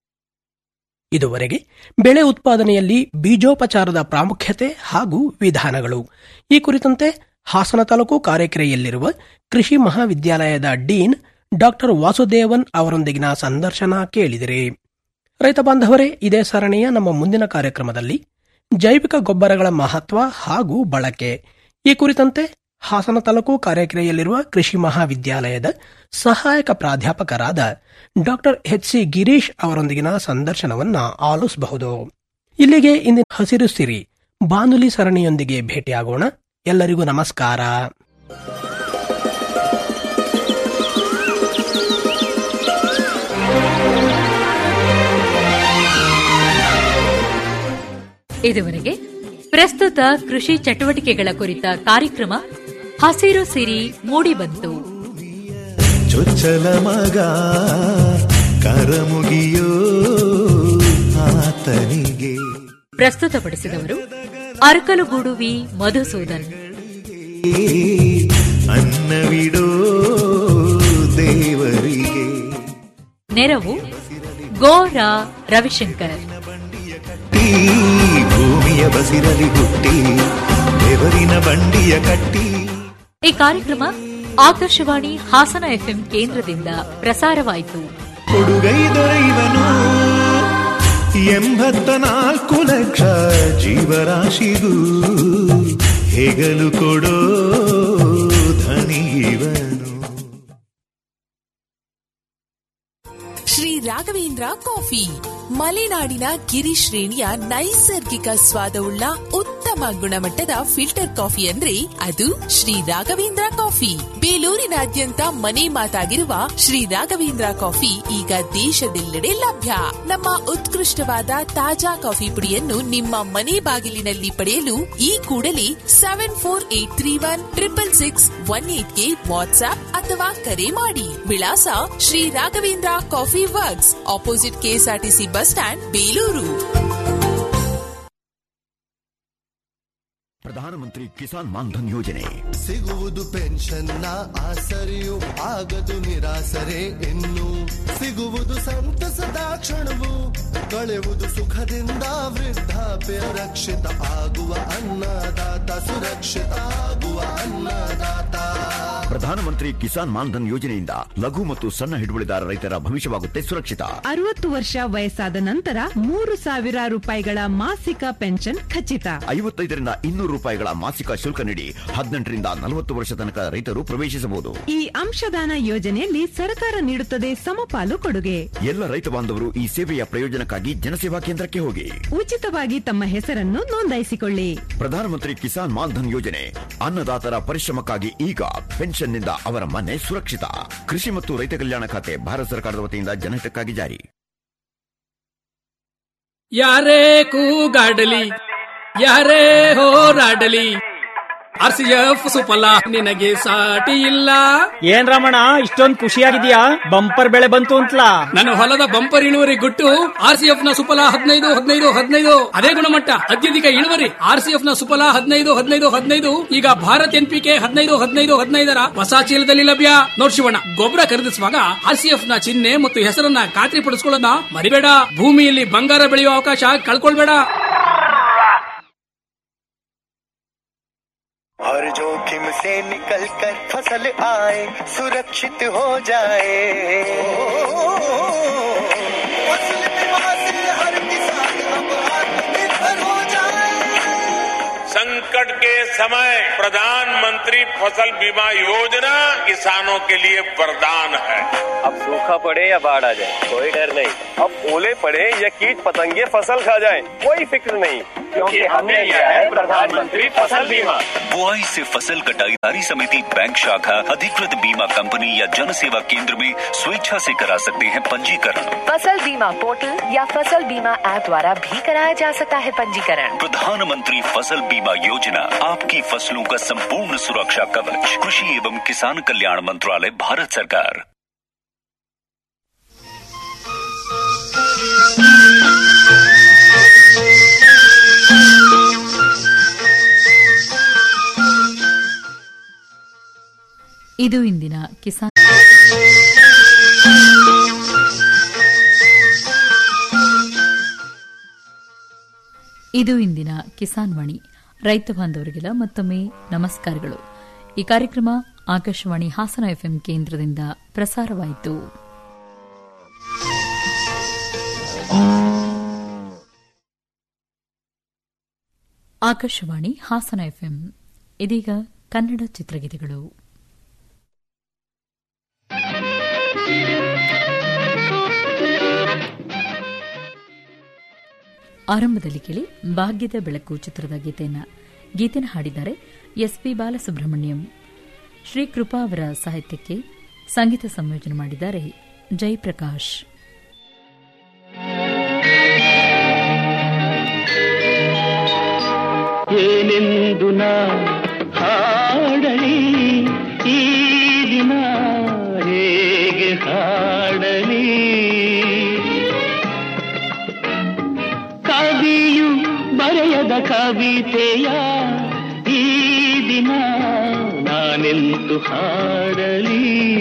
ಇದುವರೆಗೆ ಬೆಳೆ ಉತ್ಪಾದನೆಯಲ್ಲಿ ಬೀಜೋಪಚಾರದ ಪ್ರಾಮುಖ್ಯತೆ ಹಾಗೂ ವಿಧಾನಗಳು ಈ ಕುರಿತಂತೆ ಹಾಸನ ತಾಲೂಕು ಕಾರೆಕೆರೆಯಲ್ಲಿರುವ ಕೃಷಿ ಮಹಾವಿದ್ಯಾಲಯದ ಡೀನ್ ಡಾಕ್ಟರ್ ವಾಸುದೇವನ್ ಅವರೊಂದಿಗಿನ ಸಂದರ್ಶನ ಕೇಳಿದಿರಿ ರೈತ ಬಾಂಧವರೇ ಇದೇ ಸರಣಿಯ ನಮ್ಮ ಮುಂದಿನ ಕಾರ್ಯಕ್ರಮದಲ್ಲಿ ಜೈವಿಕ ಗೊಬ್ಬರಗಳ ಮಹತ್ವ ಹಾಗೂ ಬಳಕೆ ಈ ಕುರಿತಂತೆ ಹಾಸನ ತಾಲೂಕು ಕಾರ್ಯಕ್ರಿಯೆಯಲ್ಲಿರುವ ಕೃಷಿ ಮಹಾವಿದ್ಯಾಲಯದ ಸಹಾಯಕ ಪ್ರಾಧ್ಯಾಪಕರಾದ ಡಾಕ್ಟರ್ ಎಚ್ ಸಿ ಗಿರೀಶ್ ಅವರೊಂದಿಗಿನ ಸಂದರ್ಶನವನ್ನ ಆಲಿಸಬಹುದು ಇಲ್ಲಿಗೆ ಇಂದಿನ ಹಸಿರು ಸಿರಿ ಬಾನುಲಿ ಸರಣಿಯೊಂದಿಗೆ ಭೇಟಿಯಾಗೋಣ ಎಲ್ಲರಿಗೂ ನಮಸ್ಕಾರ ಇದುವರೆಗೆ ಪ್ರಸ್ತುತ ಕೃಷಿ ಚಟುವಟಿಕೆಗಳ ಕುರಿತ ಕಾರ್ಯಕ್ರಮ ಹಸಿರು ಸಿರಿ ಮೂಡಿಬಂತು ಚೊಚ್ಚಲ ಮಗ ಕರಮುಗಿಯೋ ಆತನಿಗೆ ಪ್ರಸ್ತುತಪಡಿಸಿದವರು ಅರಕಲಗೂಡುವಿ ಮಧುಸೂದನ್ ಅನ್ನವಿಡೋ ದೇವರಿಗೆ ನೆರವು ಗೋರಾ ರವಿಶಂಕರ್ ಈ ಭೂಮಿಯ ಬಸಿರಲಿ ಹುಟ್ಟಿ ಬೆವರಿನ ಬಂಡಿಯ ಕಟ್ಟಿ ಈ ಕಾರ್ಯಕ್ರಮ ಆಕಾಶವಾಣಿ ಹಾಸನ ಎಫ್ಎಂ ಕೇಂದ್ರದಿಂದ ಪ್ರಸಾರವಾಯಿತು ಕೊಡುಗೈ ದೊರೆಯುವನು ಎಂಬತ್ತ ನಾಲ್ಕು ಲಕ್ಷ ಜೀವರಾಶಿಗೂ ಹೆಗಲು ಕೊಡೋ ಧನಿವನು ಶ್ರೀ ರಾಘವೇಂದ್ರ ಕಾಫಿ ಮಲೆನಾಡಿನ ಗಿರಿ ಶ್ರೇಣಿಯ ನೈಸರ್ಗಿಕ ಸ್ವಾದವುಳ್ಳ ಉತ್ತಮ ಗುಣಮಟ್ಟದ ಫಿಲ್ಟರ್ ಕಾಫಿ ಅಂದ್ರೆ ಅದು ಶ್ರೀ ರಾಘವೇಂದ್ರ ಕಾಫಿ ಬೇಲೂರಿನಾದ್ಯಂತ ಮನೆ ಮಾತಾಗಿರುವ ಶ್ರೀ ರಾಘವೇಂದ್ರ ಕಾಫಿ ಈಗ ದೇಶದೆಲ್ಲೆಡೆ ಲಭ್ಯ ನಮ್ಮ ಉತ್ಕೃಷ್ಟವಾದ ತಾಜಾ ಕಾಫಿ ಪುಡಿಯನ್ನು ನಿಮ್ಮ ಮನೆ ಬಾಗಿಲಿನಲ್ಲಿ ಪಡೆಯಲು ಈ ಕೂಡಲೇ seven four eight three one triple six one ಏಟ್ಗೆ ವಾಟ್ಸ್ಆಪ್ ಅಥವಾ ಕರೆ ಮಾಡಿ ವಿಳಾಸ Shri Raghavendra coffee works opposite KSRTC bus stand Belur Pradhanmantri Kisan Maandhan ಯೋಜನೆ ಸಿಗುವುದು ಪೆನ್ಷನ್ನ ಆಸರೆಯು ಆಗದು ನಿರಾಸರೆ ಇನ್ನು ಸಿಗುವುದು ಸಂತಸದ ಕ್ಷಣವು ಕಳೆಯುವುದು ಸುಖದಿಂದ ವೃದ್ಧಾಪ್ಯ ರಕ್ಷಿತ ಆಗುವ ಅನ್ನದಾತ ಸುರಕ್ಷಿತ ಆಗುವ ಅನ್ನದಾತ ಪ್ರಧಾನಮಂತ್ರಿ ಕಿಸಾನ್ ಮಾನ್ಧನ್ ಯೋಜನೆಯಿಂದ ಲಘು ಮತ್ತು ಸಣ್ಣ ಹಿಡುವಳಿದಾರ ರೈತರ ಭವಿಷ್ಯವಾಗುತ್ತೆ ಸುರಕ್ಷಿತ ಅರವತ್ತು ವರ್ಷ ವಯಸ್ಸಾದ ನಂತರ ಮೂರು ಸಾವಿರ ರೂಪಾಯಿಗಳ ಮಾಸಿಕ ಪೆನ್ಷನ್ ಖಚಿತ ಐವತ್ತೈದರಿಂದ ಇನ್ನೂರು ರೂಪಾಯಿಗಳ ಮಾಸಿಕ ಶುಲ್ಕ ನೀಡಿ ಹದಿನೆಂಟರಿಂದ ನಲವತ್ತು ವರ್ಷ ತನಕ ರೈತರು ಪ್ರವೇಶಿಸಬಹುದು ಈ ಅಂಶದಾನ ಯೋಜನೆಯಲ್ಲಿ ಸರ್ಕಾರ ನೀಡುತ್ತದೆ ಸಮಪಾಲು ಕೊಡುಗೆ ಎಲ್ಲ ರೈತ ಬಾಂಧವರು ಈ ಸೇವೆಯ ಪ್ರಯೋಜನಕ್ಕಾಗಿ ಜನಸೇವಾ ಕೇಂದ್ರಕ್ಕೆ ಹೋಗಿ ಉಚಿತವಾಗಿ ತಮ್ಮ ಹೆಸರನ್ನು ನೋಂದಾಯಿಸಿಕೊಳ್ಳಿ ಪ್ರಧಾನಮಂತ್ರಿ ಕಿಸಾನ್ ಮಾನ್ಧನ್ ಯೋಜನೆ ಅನ್ನದಾತರ ಪರಿಶ್ರಮಕ್ಕಾಗಿ ಈಗ ಪೆನ್ಷನ್ನಿಂದ ಅವರ ಮನೆ ಸುರಕ್ಷಿತ ಕೃಷಿ ಮತ್ತು ರೈತ ಕಲ್ಯಾಣ ಖಾತೆ ಭಾರತ ಸರ್ಕಾರದ ವತಿಯಿಂದ ಜನಹಿತಕ್ಕಾಗಿ ಜಾರಿ ಯಾರೇ ಕೂಗಾಡಲಿ ಯಾರೇ ಹೋರಾಡಲಿ ಆರ್ ಸಿ ಎಫ್ ಸುಫಲ ನಿನಗೆ ಸಾಟಿ ಇಲ್ಲ ಏನ್ ರಮಣ ಇಷ್ಟೊಂದ್ ಖುಷಿಯಾಗಿದ್ಯಾ ಬಂಪರ್ ಬೆಳೆ ಬಂತು ಅಂತಲಾ ನನ್ನ ಹೊಲದ ಬಂಪರ್ ಇಳುವರಿ ಗುಟ್ಟು ಆರ್ ಸಿ ಎಫ್ ನ ಸುಫಲ ಹದಿನೈದು ಹದಿನೈದು ಹದಿನೈದು ಅದೇ ಗುಣಮಟ್ಟ ಅತ್ಯಧಿಕ ಇಳುವರಿ ಆರ್ ಸಿ ಎಫ್ ನ ಸುಫಲ ಹದಿನೈದು ಹದಿನೈದು ಹದಿನೈದು ಈಗ ಭಾರತ್ ಎನ್ ಪಿ ಕೆ ಹದಿನೈದು ಹದಿನೈದು ಹದಿನೈದರ ಹೊಸ ಚೀಲದಲ್ಲಿ ಲಭ್ಯ ನೋಡ್ ಶಿವಣ್ಣ ಗೊಬ್ಬರ ಖರೀದಿಸುವಾಗ ಆರ್ ಸಿ ಎಫ್ ನ ಚಿಹ್ನೆ ಮತ್ತು ಹೆಸರನ್ನ ಖಾತ್ರಿ ಪಡಿಸ್ಕೊಳ್ಳೋದನ್ನ ಮರಿಬೇಡ ಭೂಮಿಯಲ್ಲಿ ಬಂಗಾರ ಬೆಳೆಯುವ ಅವಕಾಶ ಕಳ್ಕೊಳ್ಬೇಡ हर जोखिम से निकल कर फसल आए सुरक्षित हो जाए फसल बीमा से हर किसान अब आत्मनिर्भर हो जाए संकट के समय प्रधानमंत्री फसल बीमा योजना किसानों के लिए वरदान है अब सूखा पड़े या बाढ़ आ जाए कोई डर नहीं अब ओले पड़े या कीट पतंगे फसल खा जाए कोई फिक्र नहीं क्योंकि हमने लिया है प्रधानमंत्री फसल बीमा बुआई से फसल कटाई सारी समिति बैंक शाखा अधिकृत बीमा कंपनी या जन सेवा केंद्र में स्वेच्छा से करा सकते हैं पंजीकरण फसल बीमा पोर्टल या फसल बीमा ऐप द्वारा भी कराया जा सकता है पंजीकरण प्रधानमंत्री फसल बीमा योजना आपकी फसलों का संपूर्ण सुरक्षा कवच कृषि एवं किसान कल्याण मंत्रालय भारत सरकार ಇದು ಇಂದಿನ ಕಿಸಾನ್ ಇದು ಇಂದಿನ ಕಿಸಾನ್ ವಾಣಿ ರೈತ ಬಾಂಧವರಿಗೆಲ್ಲ ಮತ್ತೊಮ್ಮೆ ನಮಸ್ಕಾರಗಳು ಈ ಕಾರ್ಯಕ್ರಮ ಆಕಾಶವಾಣಿ ಹಾಸನ ಎಫ್ಎಂ ಕೇಂದ್ರದಿಂದ ಪ್ರಸಾರವಾಯಿತು ಆಕಾಶವಾಣಿ ಹಾಸನ ಎಫ್ಎಂ ಇದೀಗ ಕನ್ನಡ ಚಿತ್ರಗೀತೆಗಳು ಆರಂಭದಲ್ಲಿ ಕೇಳಿ ಭಾಗ್ಯದ ಬೆಳಕು ಚಿತ್ರದ ಗೀತೆಯನ್ನು ಗೀತೆನ ಹಾಡಿದ್ದಾರೆ ಎಸ್ಪಿ ಬಾಲಸುಬ್ರಹ್ಮಣ್ಯಂ ಶ್ರೀ ಕೃಪಾ ಅವರ ಸಾಹಿತ್ಯಕ್ಕೆ ಸಂಗೀತ ಸಂಯೋಜನೆ ಮಾಡಿದ್ದಾರೆ ಜಯಪ್ರಕಾಶ್ ಏನೆಂದು ನಾ ಹಾಡಲಿ ಈ ದಿನ ಹೇಗೆ ಹಾಡಲಿ ಕವಿಯು ಬರೆಯದ ಕವಿತೆಯ ಈ ದಿನ ನಾನೆಂದು ಹಾಡಲಿ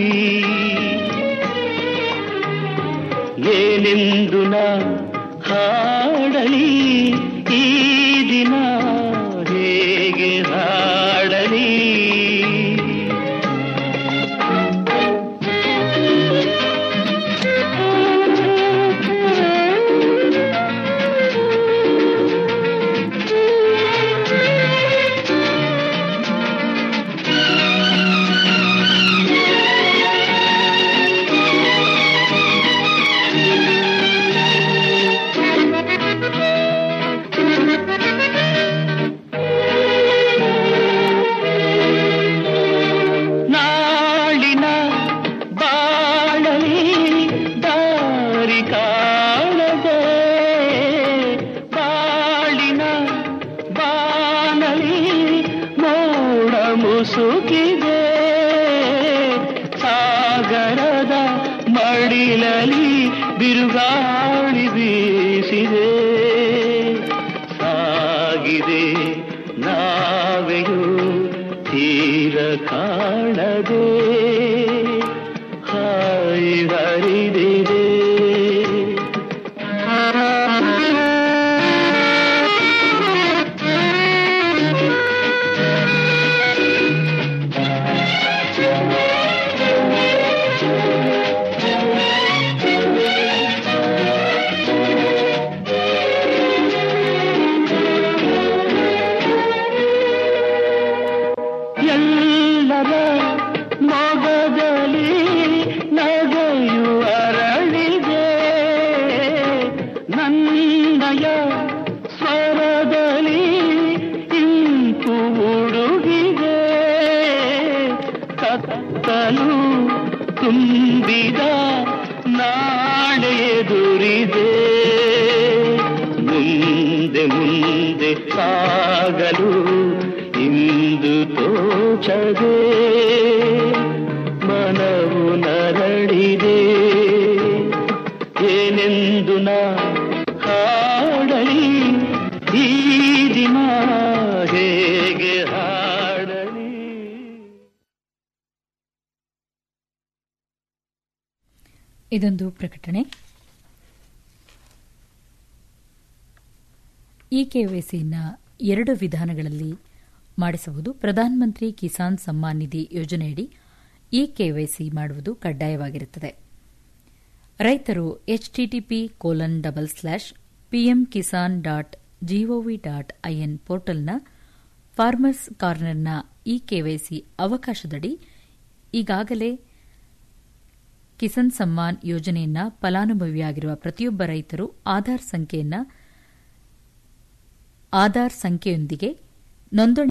ಏನೆಂದು ನಾ ಹಾಡಲಿ ಈ ದಿನ ಹೇಗೆ ಹಾಡಲಿ ನಾಳಿನ ಬಾಳಲಿ ದಾರಿ ಕಾಣದೆ ಬಾಳಿನ ಬಾನಲಿ ಮೋಡ ಮುಸುಕಿದೆ ಸಾಗರದ ಮಡಿಲಲಿ ಬಿರುಗಾಳಿ ಬೀಸಿದೆ ಸಾಗಿದೆ ನಾವೆಯು ತೀರ ಕಾಣದೆ ಹಾಯಿ ಹರಿದಿದೆ ಎಲ್ಲರ ಮೊಗದಲ್ಲಿ ನಗೆಯು ಅರಳಿದೆ ನನ್ನಯ ಸ್ವರದಲ್ಲಿ ಇಂಪು ಉಡುಗಿದೆ ಕತ್ತಲು ತುಂಬಿದ ನಾಳೆ ಎದುರಿದೆ ಮುಂದೆ ಮುಂದೆ ಸಾಗಲು ಇಂದು ತೋಚದೆ ಮನವು ನರಳಿದೆ ಏನೆಂದು ನಾ ಹಾಡಲಿ ಈ ದಿನ ಹೇಗೆ ಹಾಡಲಿ ಇದೊಂದು ಪ್ರಕಟಣೆ ಈ ಕೆವೈಸಿಯನ್ನು ಎರಡು ವಿಧಾನಗಳಲ್ಲಿ ಮಾಡಿಸುವುದು ಪ್ರಧಾನಮಂತ್ರಿ ಕಿಸಾನ್ ಸಮ್ಮಾನ್ ನಿಧಿ ಯೋಜನೆಯಡಿ ಇ ಕೆವೈಸಿ ಮಾಡುವುದು ಕಡ್ಡಾಯವಾಗಿರುತ್ತದೆ ರೈತರು HTTP colon double slash PM Kisan dot GOV dot IN ಪೋರ್ಟಲ್ನ ಫಾರ್ಮರ್ಸ್ ಕಾರ್ನರ್ನ ಇ ಕೆವೈಸಿ ಅವಕಾಶದಡಿ ಈಗಾಗಲೇ ಕಿಸಾನ್ ಸಮ್ಮಾನ್ ಯೋಜನೆಯನ್ನ ಫಲಾನುಭವಿಯಾಗಿರುವ ಪ್ರತಿಯೊಬ್ಬ ರೈತರು ಆಧಾರ್ ಸಂಖ್ಯೆಯನ್ನ ಆಧಾರ್ ಸಂಖ್ಯೆಯೊಂದಿಗೆ ನೋಂದಣಿ